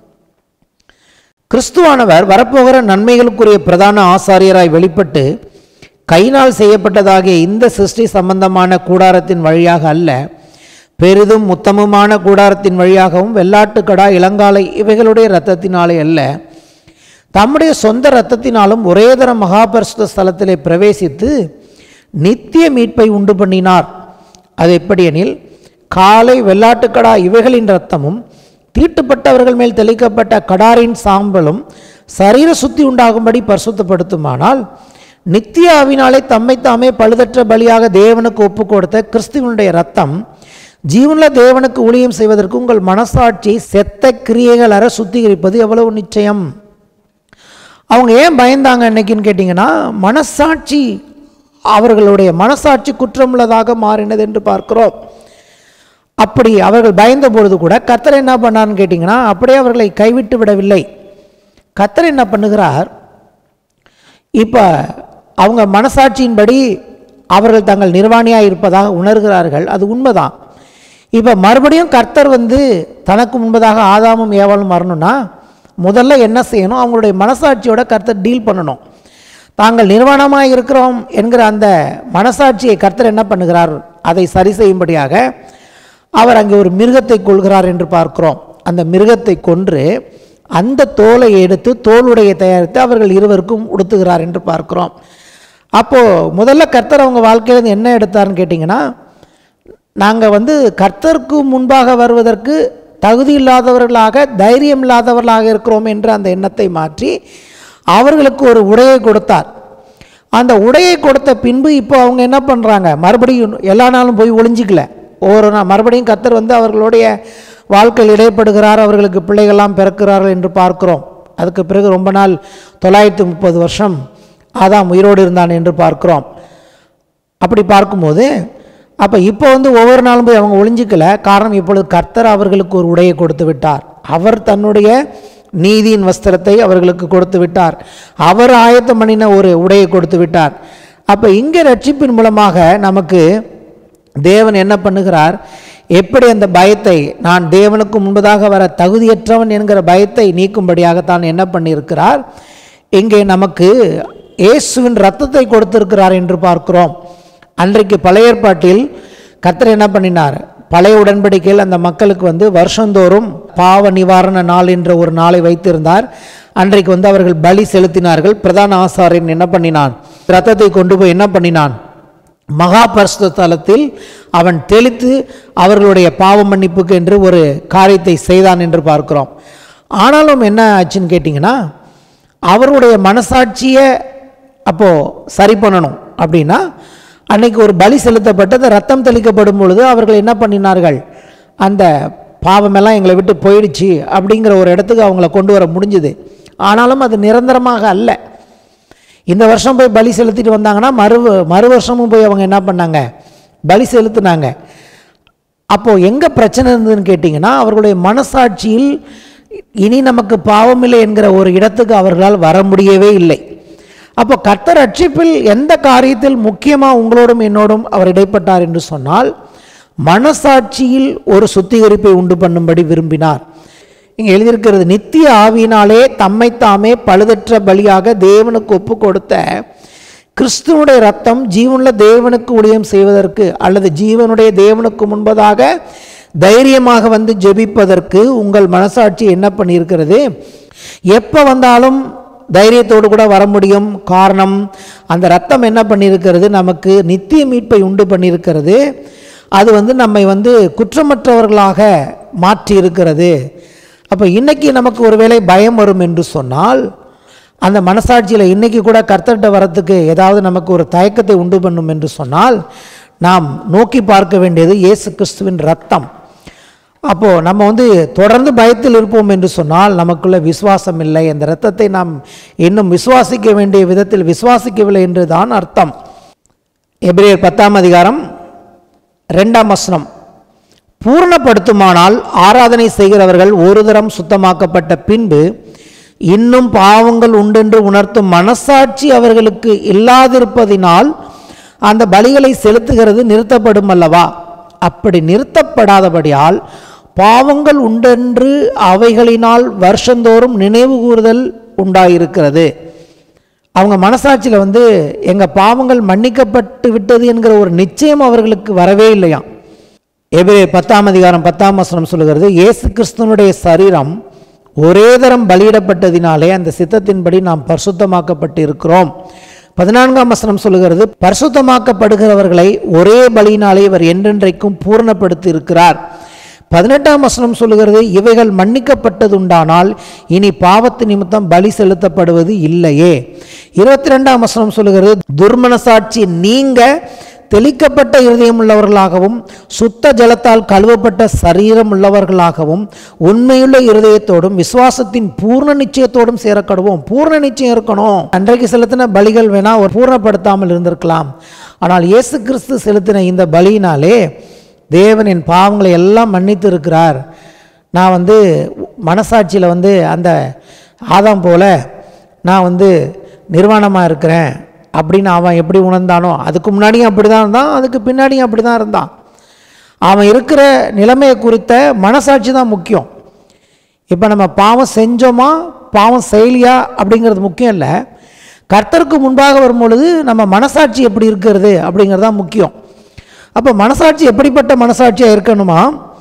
கிறிஸ்துவானவர் வரப்போகிற நன்மைகளுக்குரிய பிரதான ஆசாரியராய் வெளிப்பட்டு கையினால் செய்யப்பட்டதாகிய இந்த சிருஷ்டி சம்பந்தமான கூடாரத்தின் வழியாக அல்ல பெரிதும் உத்தமமான கூடாரத்தின் வழியாகவும் வெள்ளாட்டுக்கடா இளங்காலை இவைகளுடைய இரத்தத்தினாலே அல்ல தம்முடைய சொந்த இரத்தத்தினாலும் ஒரே தர மகாபரிசுத்த ஸ்தலத்திலே பிரவேசித்து நித்திய மீட்பை உண்டு பண்ணினார் அது எப்படியெனில் காலை வெள்ளாட்டுக்கடா இவைகளின் இரத்தமும் தீட்டுப்பட்டவர்கள் மேல் தெளிக்கப்பட்ட கடாரின் சாம்பலும் சரீர சுத்தி உண்டாகும்படி பரிசுத்தப்படுத்துமானால் நித்திய ஆவினாலே தம்மை தாமே பழுதற்ற பலியாக தேவனுக்கு ஒப்பு கொடுத்த கிறிஸ்துவனுடைய ரத்தம் ஜீவனுள்ள தேவனுக்கு ஊழியம் செய்வதற்கு உங்கள் மனசாட்சியை செத்த கிரியைகள் அற சுத்திகரிப்பது எவ்வளவு நிச்சயம் அவங்க ஏன் பயந்தாங்க இன்னைக்குன்னு கேட்டிங்கன்னா மனசாட்சி அவர்களுடைய மனசாட்சி குற்றமுள்ளதாக மாறினது என்று பார்க்கிறோம் அப்படி அவர்கள் பயந்த பொழுது கூட கத்தர் என்ன பண்ணார்னு கேட்டிங்கன்னா அப்படியே அவர்களை கைவிட்டு விடவில்லை கத்தர் என்ன பண்ணுகிறார் இப்போ அவங்க மனசாட்சியின்படி அவர்கள் தங்கள் நிர்வாணியாக இருப்பதாக உணர்கிறார்கள் அது உண்மைதான் இப்போ மறுபடியும் கர்த்தர் வந்து தனக்கு முன்பதாக ஆதாமும் ஏவாளும் வரணும்னா முதல்ல என்ன செய்யணும் அவங்களுடைய மனசாட்சியோட கர்த்தர் டீல் பண்ணணும் தாங்கள் நிர்வாணமாக இருக்கிறோம் என்கிற அந்த மனசாட்சியை கர்த்தர் என்ன பண்ணுகிறார் அதை சரி செய்யும்படியாக அவர் அங்கே ஒரு மிருகத்தை கொள்கிறார் என்று பார்க்கிறோம் அந்த மிருகத்தை கொன்று அந்த தோலை எடுத்து தோலுடையை தயாரித்து அவர்கள் இருவருக்கும் உடுத்துகிறார் என்று பார்க்கிறோம் அப்போது முதல்ல கர்த்தர் அவங்க வாழ்க்கையில என்ன எடுத்தார்னு கேட்டிங்கன்னா நாங்கள் வந்து கர்த்தருக்கு முன்பாக வருவதற்கு தகுதி இல்லாதவர்களாக தைரியம் இல்லாதவர்களாக இருக்கிறோம் என்ற அந்த எண்ணத்தை மாற்றி அவர்களுக்கு ஒரு உடையை கொடுத்தார் அந்த உடையை கொடுத்த பின்பு இப்போ அவங்க என்ன பண்ணுறாங்க மறுபடியும் எல்லா நாளும் போய் ஒளிஞ்சிக்கல ஒவ்வொரு நாள் மறுபடியும் கர்த்தர் வந்து அவர்களுடைய வாழ்க்கையில் இடைப்படுகிறார் அவர்களுக்கு பிள்ளைகள்லாம் பிறக்கிறார்கள் என்று பார்க்கிறோம் அதுக்கு பிறகு ரொம்ப நாள் தொள்ளாயிரத்தி முப்பது வருஷம் ஆதாம் உயிரோடு இருந்தான் என்று பார்க்கிறோம் அப்படி பார்க்கும்போது அப்போ இப்போ வந்து ஒவ்வொரு நாளும் போய் அவங்க ஒளிஞ்சிக்கல காரணம் இப்பொழுது கர்த்தர் அவர்களுக்கு ஒரு உடையை கொடுத்து விட்டார் அவர் தன்னுடைய நீதியின் வஸ்திரத்தை அவர்களுக்கு கொடுத்து விட்டார் அவர் ஆயத்தம் பண்ணின ஒரு உடையை கொடுத்து விட்டார் அப்போ இங்கே ரட்சிப்பின் மூலமாக நமக்கு தேவன் என்ன பண்ணுகிறார் எப்படி அந்த பயத்தை நான் தேவனுக்கு முன்பதாக வர தகுதியற்றவன் என்கிற பயத்தை நீக்கும்படியாகத்தான் என்ன பண்ணியிருக்கிறார் இங்கே நமக்கு இயேசுவின் ரத்தத்தை கொடுத்திருக்கிறார் என்று பார்க்கிறோம் அன்றைக்கு பழைய ஏற்பாட்டில் கர்த்தர் என்ன பண்ணினார் பழைய உடன்படிக்கையில் அந்த மக்களுக்கு வந்து வருஷந்தோறும் பாவ நிவாரண நாள் என்ற ஒரு நாளை வைத்திருந்தார் அன்றைக்கு வந்து அவர்கள் பலி செலுத்தினார்கள் பிரதான ஆசாரியன் என்ன பண்ணினான் ரத்தத்தை கொண்டு போய் என்ன பண்ணினான் மகா பரிசுத்த தலத்தில் அவன் தெளித்து அவர்களுடைய பாவ மன்னிப்புக்கு என்று ஒரு காரியத்தை செய்தான் என்று பார்க்கிறோம் ஆனாலும் என்ன ஆச்சுன்னு கேட்டிங்கன்னா அவருடைய மனசாட்சியை அப்போது சரி பண்ணணும் அப்படின்னா அன்னைக்கு ஒரு பலி செலுத்தப்பட்டு அந்த ரத்தம் தெளிக்கப்படும் பொழுது அவர்கள் என்ன பண்ணினார்கள் அந்த பாவமெல்லாம் எங்களை விட்டு போயிடுச்சு அப்படிங்கிற ஒரு இடத்துக்கு அவங்கள கொண்டு வர முடிஞ்சுது ஆனாலும் அது நிரந்தரமாக அல்ல இந்த வருஷம் போய் பலி செலுத்திட்டு வந்தாங்கன்னா மறு மறு வருஷமும் போய் அவங்க என்ன பண்ணாங்க பலி செலுத்தினாங்க அப்போது எங்கே பிரச்சனை இருந்ததுன்னு கேட்டிங்கன்னா அவர்களுடைய மனசாட்சியில் இனி நமக்கு பாவமில்லை என்கிற ஒரு இடத்துக்கு அவர்களால் வர முடியவே இல்லை அப்போ கர்த்தர் ரட்சிப்பில் எந்த காரியத்தில் முக்கியமாக உங்களோடும் என்னோடும் அவர் இடைப்பட்டார் என்று சொன்னால் மனசாட்சியில் ஒரு சுத்திகரிப்பை உண்டு பண்ணும்படி விரும்பினார் இங்கே எழுதியிருக்கிறது நித்திய ஆவியினாலே தம்மைத்தாமே பழுதற்ற பலியாக தேவனுக்கு ஒப்பு கொடுத்த கிறிஸ்துவனுடைய ரத்தம் ஜீவனுள்ள தேவனுக்கு ஊழியம் செய்வதற்கு அல்லது ஜீவனுடைய தேவனுக்கு முன்பதாக தைரியமாக வந்து ஜெபிப்பதற்கு உங்கள் மனசாட்சி என்ன பண்ணியிருக்கிறது எப்போ வந்தாலும் தைரியத்தோடு கூட வர முடியும் காரணம் அந்த ரத்தம் என்ன பண்ணியிருக்கிறது நமக்கு நித்திய மீட்பை உண்டு பண்ணியிருக்கிறது அது வந்து நம்மை வந்து குற்றமற்றவர்களாக மாற்றி இருக்கிறது அப்போ இன்னைக்கு நமக்கு ஒருவேளை பயம் வரும் என்று சொன்னால் அந்த மனசாட்சியில் இன்னைக்கு கூட கர்த்தர்கிட்ட வரத்துக்கு ஏதாவது நமக்கு ஒரு தயக்கத்தை உண்டு பண்ணும் என்று சொன்னால் நாம் நோக்கி பார்க்க வேண்டியது இயேசு கிறிஸ்துவின் ரத்தம் அப்போது நம்ம வந்து தொடர்ந்து பயத்தில் இருப்போம் என்று சொன்னால் நமக்குள்ள விசுவாசம் இல்லை அந்த இரத்தத்தை நாம் இன்னும் விசுவாசிக்க வேண்டிய விதத்தில் விசுவாசிக்கவில்லை என்று தான் அர்த்தம் எபிரேயர் பத்தாம் அதிகாரம் ரெண்டாம் வசனம் பூர்ணப்படுத்துமானால் ஆராதனை செய்கிறவர்கள் ஒரு தரம் சுத்தமாக்கப்பட்ட பின்பு இன்னும் பாவங்கள் உண்டென்று உணர்த்தும் மனசாட்சி அவர்களுக்கு இல்லாதிருப்பதினால் அந்த பலிகளை செலுத்துகிறது நிறுத்தப்படும் அல்லவா அப்படி நிறுத்தப்படாதபடியால் பாவங்கள் உண்டென்று அவைகளினால் வருஷந்தோறும் நினைவு கூறுதல் உண்டாயிருக்கிறது அவங்க மனசாட்சியில் வந்து எங்கள் பாவங்கள் மன்னிக்கப்பட்டு விட்டது என்கிற ஒரு நிச்சயம் அவர்களுக்கு வரவே இல்லையாம் எபிரே பத்தாம் அதிகாரம் பத்தாம் வசனம் சொல்லுகிறது இயேசு கிறிஸ்துவனுடைய சரீரம் ஒரே தரம் பலியிடப்பட்டதினாலே அந்த சித்தத்தின்படி நாம் பரிசுத்தமாக்கப்பட்டு இருக்கிறோம் பதினான்காம் வசனம் சொல்லுகிறது பரிசுத்தமாக்கப்படுகிறவர்களை ஒரே பலியினாலே இவர் என்றென்றைக்கும் பூர்ணப்படுத்தி இருக்கிறார் பதினெட்டாம் வசனம் சொல்லுகிறது இவைகள் மன்னிக்கப்பட்டதுண்டானால் இனி பாவத்து நிமித்தம் பலி செலுத்தப்படுவது இல்லையே இருபத்தி ரெண்டாம் வசனம் சொல்லுகிறது துர்மனசாட்சி நீங்க தெளிக்கப்பட்ட இருதயம் உள்ளவர்களாகவும் சுத்த ஜலத்தால் கழுவப்பட்ட சரீரம் உள்ளவர்களாகவும் உண்மையுள்ள இருதயத்தோடும் விசுவாசத்தின் பூர்ண நிச்சயத்தோடும் சேரக்கடுவோம் பூர்ண நிச்சயம் இருக்கணும் அன்றைக்கு செலுத்தின பலிகள் வேணா ஒரு பூர்ணப்படுத்தாமல் இருந்திருக்கலாம் ஆனால் இயேசு கிறிஸ்து செலுத்தின இந்த பலியினாலே தேவன் என் பாவங்களை எல்லாம் மன்னித்து இருக்கிறார் நான் வந்து மனசாட்சியில் வந்து அந்த ஆதாம் போல நான் வந்து நிர்வாணமாக இருக்கிறேன் அப்படின்னு அவன் எப்படி உணர்ந்தானோ அதுக்கு முன்னாடியும் அப்படி தான் இருந்தான் அதுக்கு பின்னாடியும் அப்படி தான் இருந்தான் அவன் இருக்கிற நிலைமையை குறித்த மனசாட்சி தான் முக்கியம் இப்போ நம்ம பாவம் செஞ்சோமா பாவம் செய்யலையா அப்படிங்கிறது முக்கியம் இல்லை கர்த்தருக்கு முன்பாக வரும் பொழுது நம்ம மனசாட்சி எப்படி இருக்கிறது அப்படிங்கிறது தான் முக்கியம் அப்போ மனசாட்சி எப்படிப்பட்ட மனசாட்சியாக இருக்கணுமா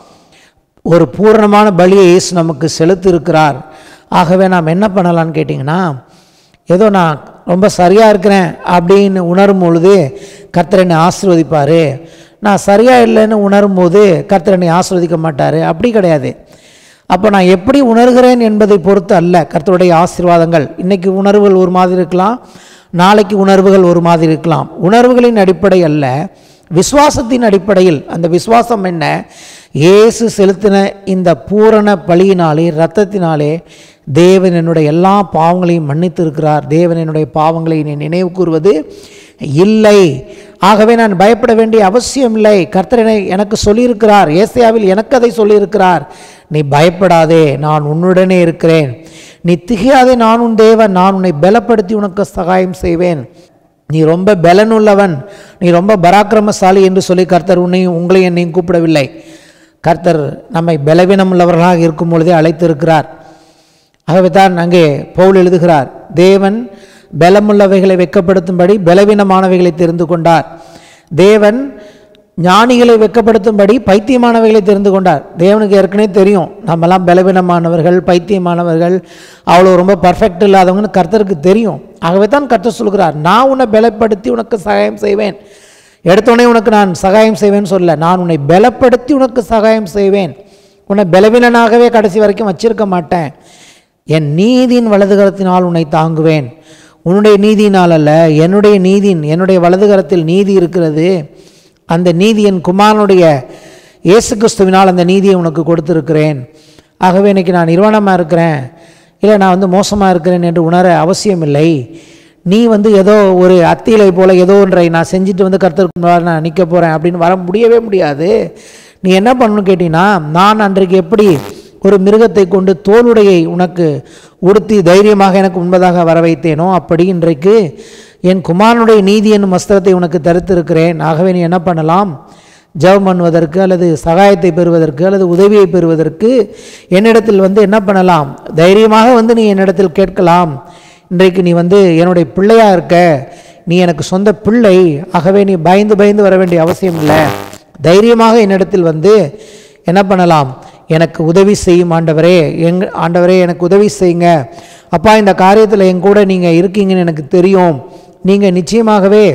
ஒரு பூரணமான பலியை இயேசு நமக்கு செலுத்தி இருக்கிறார் ஆகவே நாம் என்ன பண்ணலான்னு கேட்டிங்கன்னா ஏதோ நான் ரொம்ப சரியாக இருக்கிறேன் அப்படின்னு உணரும் பொழுது கர்த்தர் என்னை ஆசீர்வதிப்பார் நான் சரியாக இல்லைன்னு உணரும் போது கர்த்தர் என்னை ஆசீர்வதிக்க மாட்டார் அப்படி கிடையாது அப்போ நான் எப்படி உணர்கிறேன் என்பதை பொறுத்து அல்ல கர்த்தருடைய ஆசீர்வாதங்கள் இன்றைக்கி உணர்வுகள் ஒரு மாதிரி இருக்கலாம் நாளைக்கு உணர்வுகள் ஒரு மாதிரி இருக்கலாம் உணர்வுகளின் அடிப்படை அல்ல விசுவாசத்தின் அடிப்படையில் அந்த விசுவாசம் என்ன இயேசு செலுத்தின இந்த பூரண பலியினாலே இரத்தத்தினாலே தேவன் என்னுடைய எல்லா பாவங்களையும் மன்னித்து இருக்கிறார் தேவன் என்னுடைய பாவங்களை நீ நினைவு கூறுவது இல்லை ஆகவே நான் பயப்பட வேண்டிய அவசியம் இல்லை கர்த்தர் என்னை எனக்கு சொல்லியிருக்கிறார் ஏசியாவில் எனக்கு அதை சொல்லியிருக்கிறார் நீ பயப்படாதே நான் உன்னுடனே இருக்கிறேன் நீ திகையாதே நான் உன் தேவன் நான் உன்னை பலப்படுத்தி உனக்கு சகாயம் செய்வேன் நீ ரொம்ப பலனுள்ளவன் நீ ரொம்ப பராக்கிரமசாலி என்று சொல்லி கர்த்தர் உன்னையும் உங்களையும் என்னையும் கூப்பிடவில்லை கர்த்தர் நம்மை பலவீனம் உள்ளவர்களாக இருக்கும் பொழுதே அழைத்திருக்கிறார் ஆகவே தான் அங்கே பவுல் எழுதுகிறார் தேவன் பலமுள்ளவைகளை வெக்கப்படுத்தும்படி பலவீனமானவைகளை தெரிந்து கொண்டார் தேவன் ஞானிகளை வெக்கப்படுத்தும்படி பைத்தியமானவைகளை தெரிந்து கொண்டார் தேவனுக்கு ஏற்கனவே தெரியும் நம்மலாம் பலவீனமானவர்கள் பைத்தியமானவர்கள் அவ்வளோ ரொம்ப பர்ஃபெக்ட் இல்லாதவங்கன்னு கர்த்தருக்கு தெரியும் ஆகவே தான் கர்த்தர் சொல்கிறார் நான் உன்னை பலப்படுத்தி உனக்கு சகாயம் செய்வேன் எடுத்தோடனே உனக்கு நான் சகாயம் செய்வேன்னு சொல்ல நான் உன்னை பலப்படுத்தி உனக்கு சகாயம் செய்வேன் உன்னை பலவீனனாகவே கடைசி வரைக்கும் வச்சிருக்க மாட்டேன் என் நீதியின் வலதுகரத்தினால் உன்னை தாங்குவேன் உன்னுடைய நீதியினால் அல்ல என்னுடைய நீதியின் என்னுடைய வலதுகரத்தில் நீதி இருக்கிறது அந்த நீதி என் குமாரனுடைய இயேசு கிறிஸ்துவினால் அந்த நீதியை உனக்கு கொடுத்திருக்கிறேன் ஆகவே இன்னைக்கு நான் நிர்வாணமாக இருக்கிறேன் இல்லை நான் வந்து மோசமாக இருக்கிறேன் என்று உணர அவசியமில்லை நீ வந்து ஏதோ ஒரு அத்திலை போல ஏதோ ஒன்றை நான் செஞ்சுட்டு வந்து கருத்துக்கு முன்னாடி நான் நிற்க போகிறேன் அப்படின்னு வர முடியவே முடியாது நீ என்ன பண்ணணும்னு கேட்டீங்கன்னா நான் அன்றைக்கு எப்படி ஒரு மிருகத்தை கொண்டு தோலுடையை உனக்கு உடுத்தி தைரியமாக எனக்கு உண்பதாக வர வைத்தேனோ அப்படி இன்றைக்கு என் குமாரனுடைய நீதி என்னும் வஸ்திரத்தை உனக்கு தரித்திருக்கிறேன் ஆகவே நீ என்ன பண்ணலாம் ஜெபம் பண்ணுவதற்கு அல்லது சகாயத்தை பெறுவதற்கு அல்லது உதவியை பெறுவதற்கு என்னிடத்தில் வந்து என்ன பண்ணலாம் தைரியமாக வந்து நீ என்னிடத்தில் கேட்கலாம் இன்றைக்கு நீ வந்து என்னுடைய பிள்ளையா இருக்க நீ எனக்கு சொந்த பிள்ளை ஆகவே நீ பயந்து பயந்து வர வேண்டிய அவசியம் இல்லை தைரியமாக என்னிடத்தில் வந்து என்ன பண்ணலாம் எனக்கு உதவி செய்யும் ஆண்டவரே எங் ஆண்டவரே எனக்கு உதவி செய்யுங்க அப்பா இந்த காரியத்தில் என் கூட நீங்கள் இருக்கீங்கன்னு எனக்கு தெரியும் நீங்கள் நிச்சயமாகவே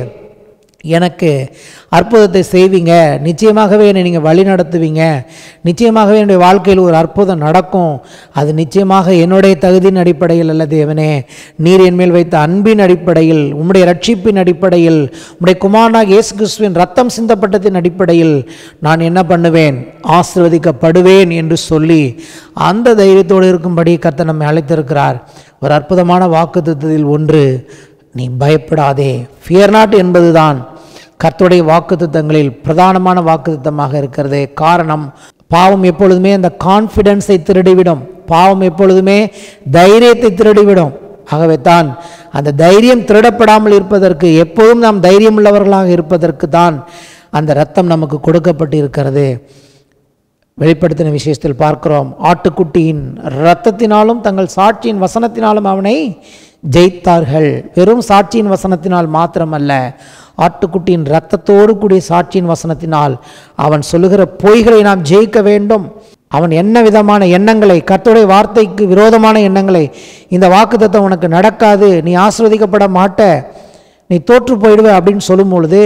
எனக்கு அற்புதத்தை செய்வீங்க நிச்சயமாகவே என்னை நீங்கள் வழி நடத்துவீங்க நிச்சயமாகவே என்னுடைய வாழ்க்கையில் ஒரு அற்புதம் நடக்கும் அது நிச்சயமாக என்னுடைய தகுதியின் அடிப்படையில் அல்ல தேவனே நீர் என் மேல் வைத்த அன்பின் அடிப்படையில் உம்முடைய ரட்சிப்பின் அடிப்படையில் உம்முடைய குமாரனாக இயேசு கிறிஸ்துவின் ரத்தம் சிந்தப்பட்டதின் அடிப்படையில் நான் என்ன பண்ணுவேன் ஆசிர்வதிக்கப்படுவேன் என்று சொல்லி அந்த தைரியத்தோடு இருக்கும்படி கர்த்தர் நம்மை அழைத்திருக்கிறார் ஒரு அற்புதமான வாக்குத்தத்தத்தில் ஒன்று நீ பயப்படாதே ஃபியர் நாட் என்பதுதான் கர்த்தருடைய வாக்குத்தத்தங்களில் பிரதானமான வாக்குத்தத்தமாக இருக்கிறது காரணம் பாவம் எப்பொழுதுமே அந்த கான்ஃபிடென்ஸை திருடிவிடும் பாவம் எப்பொழுதுமே தைரியத்தை திருடிவிடும் ஆகவே தான் அந்த தைரியம் திருடப்படாமல் இருப்பதற்கு எப்போதும் நாம் தைரியம் உள்ளவர்களாக இருப்பதற்கு தான் அந்த ரத்தம் நமக்கு கொடுக்கப்பட்டு இருக்கிறது வெளிப்படுத்தின விஷயத்தில் பார்க்கிறோம் ஆட்டுக்குட்டியின் இரத்தத்தினாலும் தங்கள் சாட்சியின் வசனத்தினாலும் அவனை ஜெயித்தார்கள் வெறும் சாட்சியின் வசனத்தினால் மாத்திரமல்ல ஆட்டுக்குட்டியின் இரத்தத்தோடு கூடிய சாட்சியின் வசனத்தினால் அவன் சொல்லுகிற பொய்களை நாம் ஜெயிக்க வேண்டும் அவன் என்ன விதமான எண்ணங்களை கர்த்தருடைய வார்த்தைக்கு விரோதமான எண்ணங்களை இந்த வாக்குத்தத்தம் உனக்கு நடக்காது நீ ஆசிர்வதிக்கப்பட மாட்ட நீ தோற்று போயிடுவ அப்படின்னு சொல்லும் பொழுது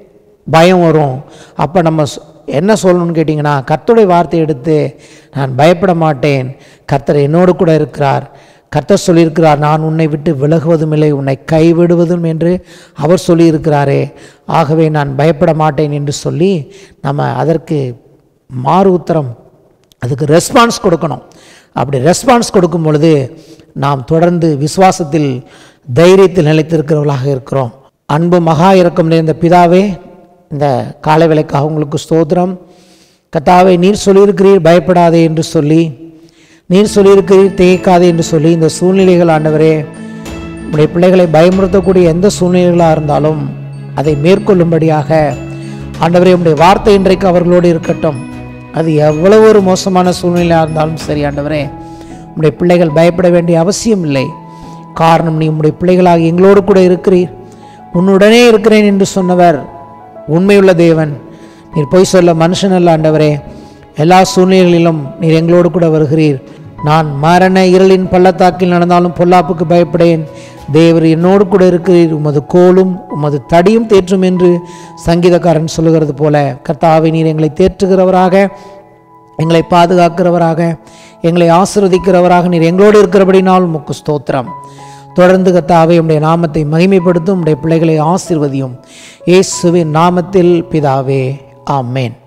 பயம் வரும் அப்போ நம்ம சொ- என்ன சொல்லணும்னு கேட்டிங்கன்னா கர்த்தருடைய வார்த்தை எடுத்து நான் பயப்பட மாட்டேன் கர்த்தர் என்னோடு கூட இருக்கிறார் கர்த்தர் சொல்லியிருக்கிறார் நான் உன்னை விட்டு விலகுவதும் இல்லை உன்னை கைவிடுவதும் என்று அவர் சொல்லியிருக்கிறாரே ஆகவே நான் பயப்பட மாட்டேன் என்று சொல்லி நம்ம அதற்கு மாறு உத்தரம் அதுக்கு ரெஸ்பான்ஸ் கொடுக்கணும் அப்படி ரெஸ்பான்ஸ் கொடுக்கும் பொழுது நாம் தொடர்ந்து விசுவாசத்தில் தைரியத்தில் நிலைத்திருக்கிறவர்களாக இருக்கிறோம் அன்பு மகா இரக்கம் நிறைந்த பிதாவே இந்த காலை வேலைக்காக உங்களுக்கு ஸ்தோத்திரம் கத்தாவே நீர் சொல்லியிருக்கிறீர் பயப்படாதே என்று சொல்லி நீர் சொல்லியிருக்கிறீர் திகைக்காதே என்று சொல்லி இந்த சூழ்நிலைகள் ஆண்டவரே உடைய பிள்ளைகளை பயமுறுத்தக்கூடிய எந்த சூழ்நிலைகளாக இருந்தாலும் அதை மேற்கொள்ளும்படியாக ஆண்டவரே உடைய வார்த்தை இன்றைக்கு அவர்களோடு இருக்கட்டும் அது எவ்வளவு ஒரு மோசமான சூழ்நிலையாக இருந்தாலும் சரி ஆண்டவரே உடைய பிள்ளைகள் பயப்பட வேண்டிய அவசியம் இல்லை காரணம் நீ உம்முடைய பிள்ளைகளாக எங்களோடு கூட இருக்கிறீர் உன்னுடனே இருக்கிறேன் என்று சொன்னவர் உண்மையுள்ள தேவன் நீர் பொய் சொல்ல மனுஷன் அல்ல ஆண்டவரே எல்லா சூழ்நிலைகளிலும் நீர் எங்களோடு கூட வருகிறீர் நான் மரண இருளின் பள்ளத்தாக்கில் நடந்தாலும் பொல்லாப்புக்கு பயப்படேன் தேவர் என்னோடு கூட இருக்கிறீர் உமது கோலும் உமது தடியும் தேற்றும் என்று சங்கீதக்காரன் சொல்லுகிறது போல கர்த்தாவை நீர் எங்களை தேற்றுகிறவராக எங்களை பாதுகாக்கிறவராக எங்களை ஆசீர்வதிக்கிறவராக நீர் எங்களோடு இருக்கிறபடினால் உமக்கு ஸ்தோத்திரம் தொடர்ந்து கத்தாவே உம்முடைய நாமத்தை மகிமைப்படுத்தும் உம்முடைய பிள்ளைகளை ஆசீர்வதியும் இயேசுவின் நாமத்தில் பிதாவே ஆமென்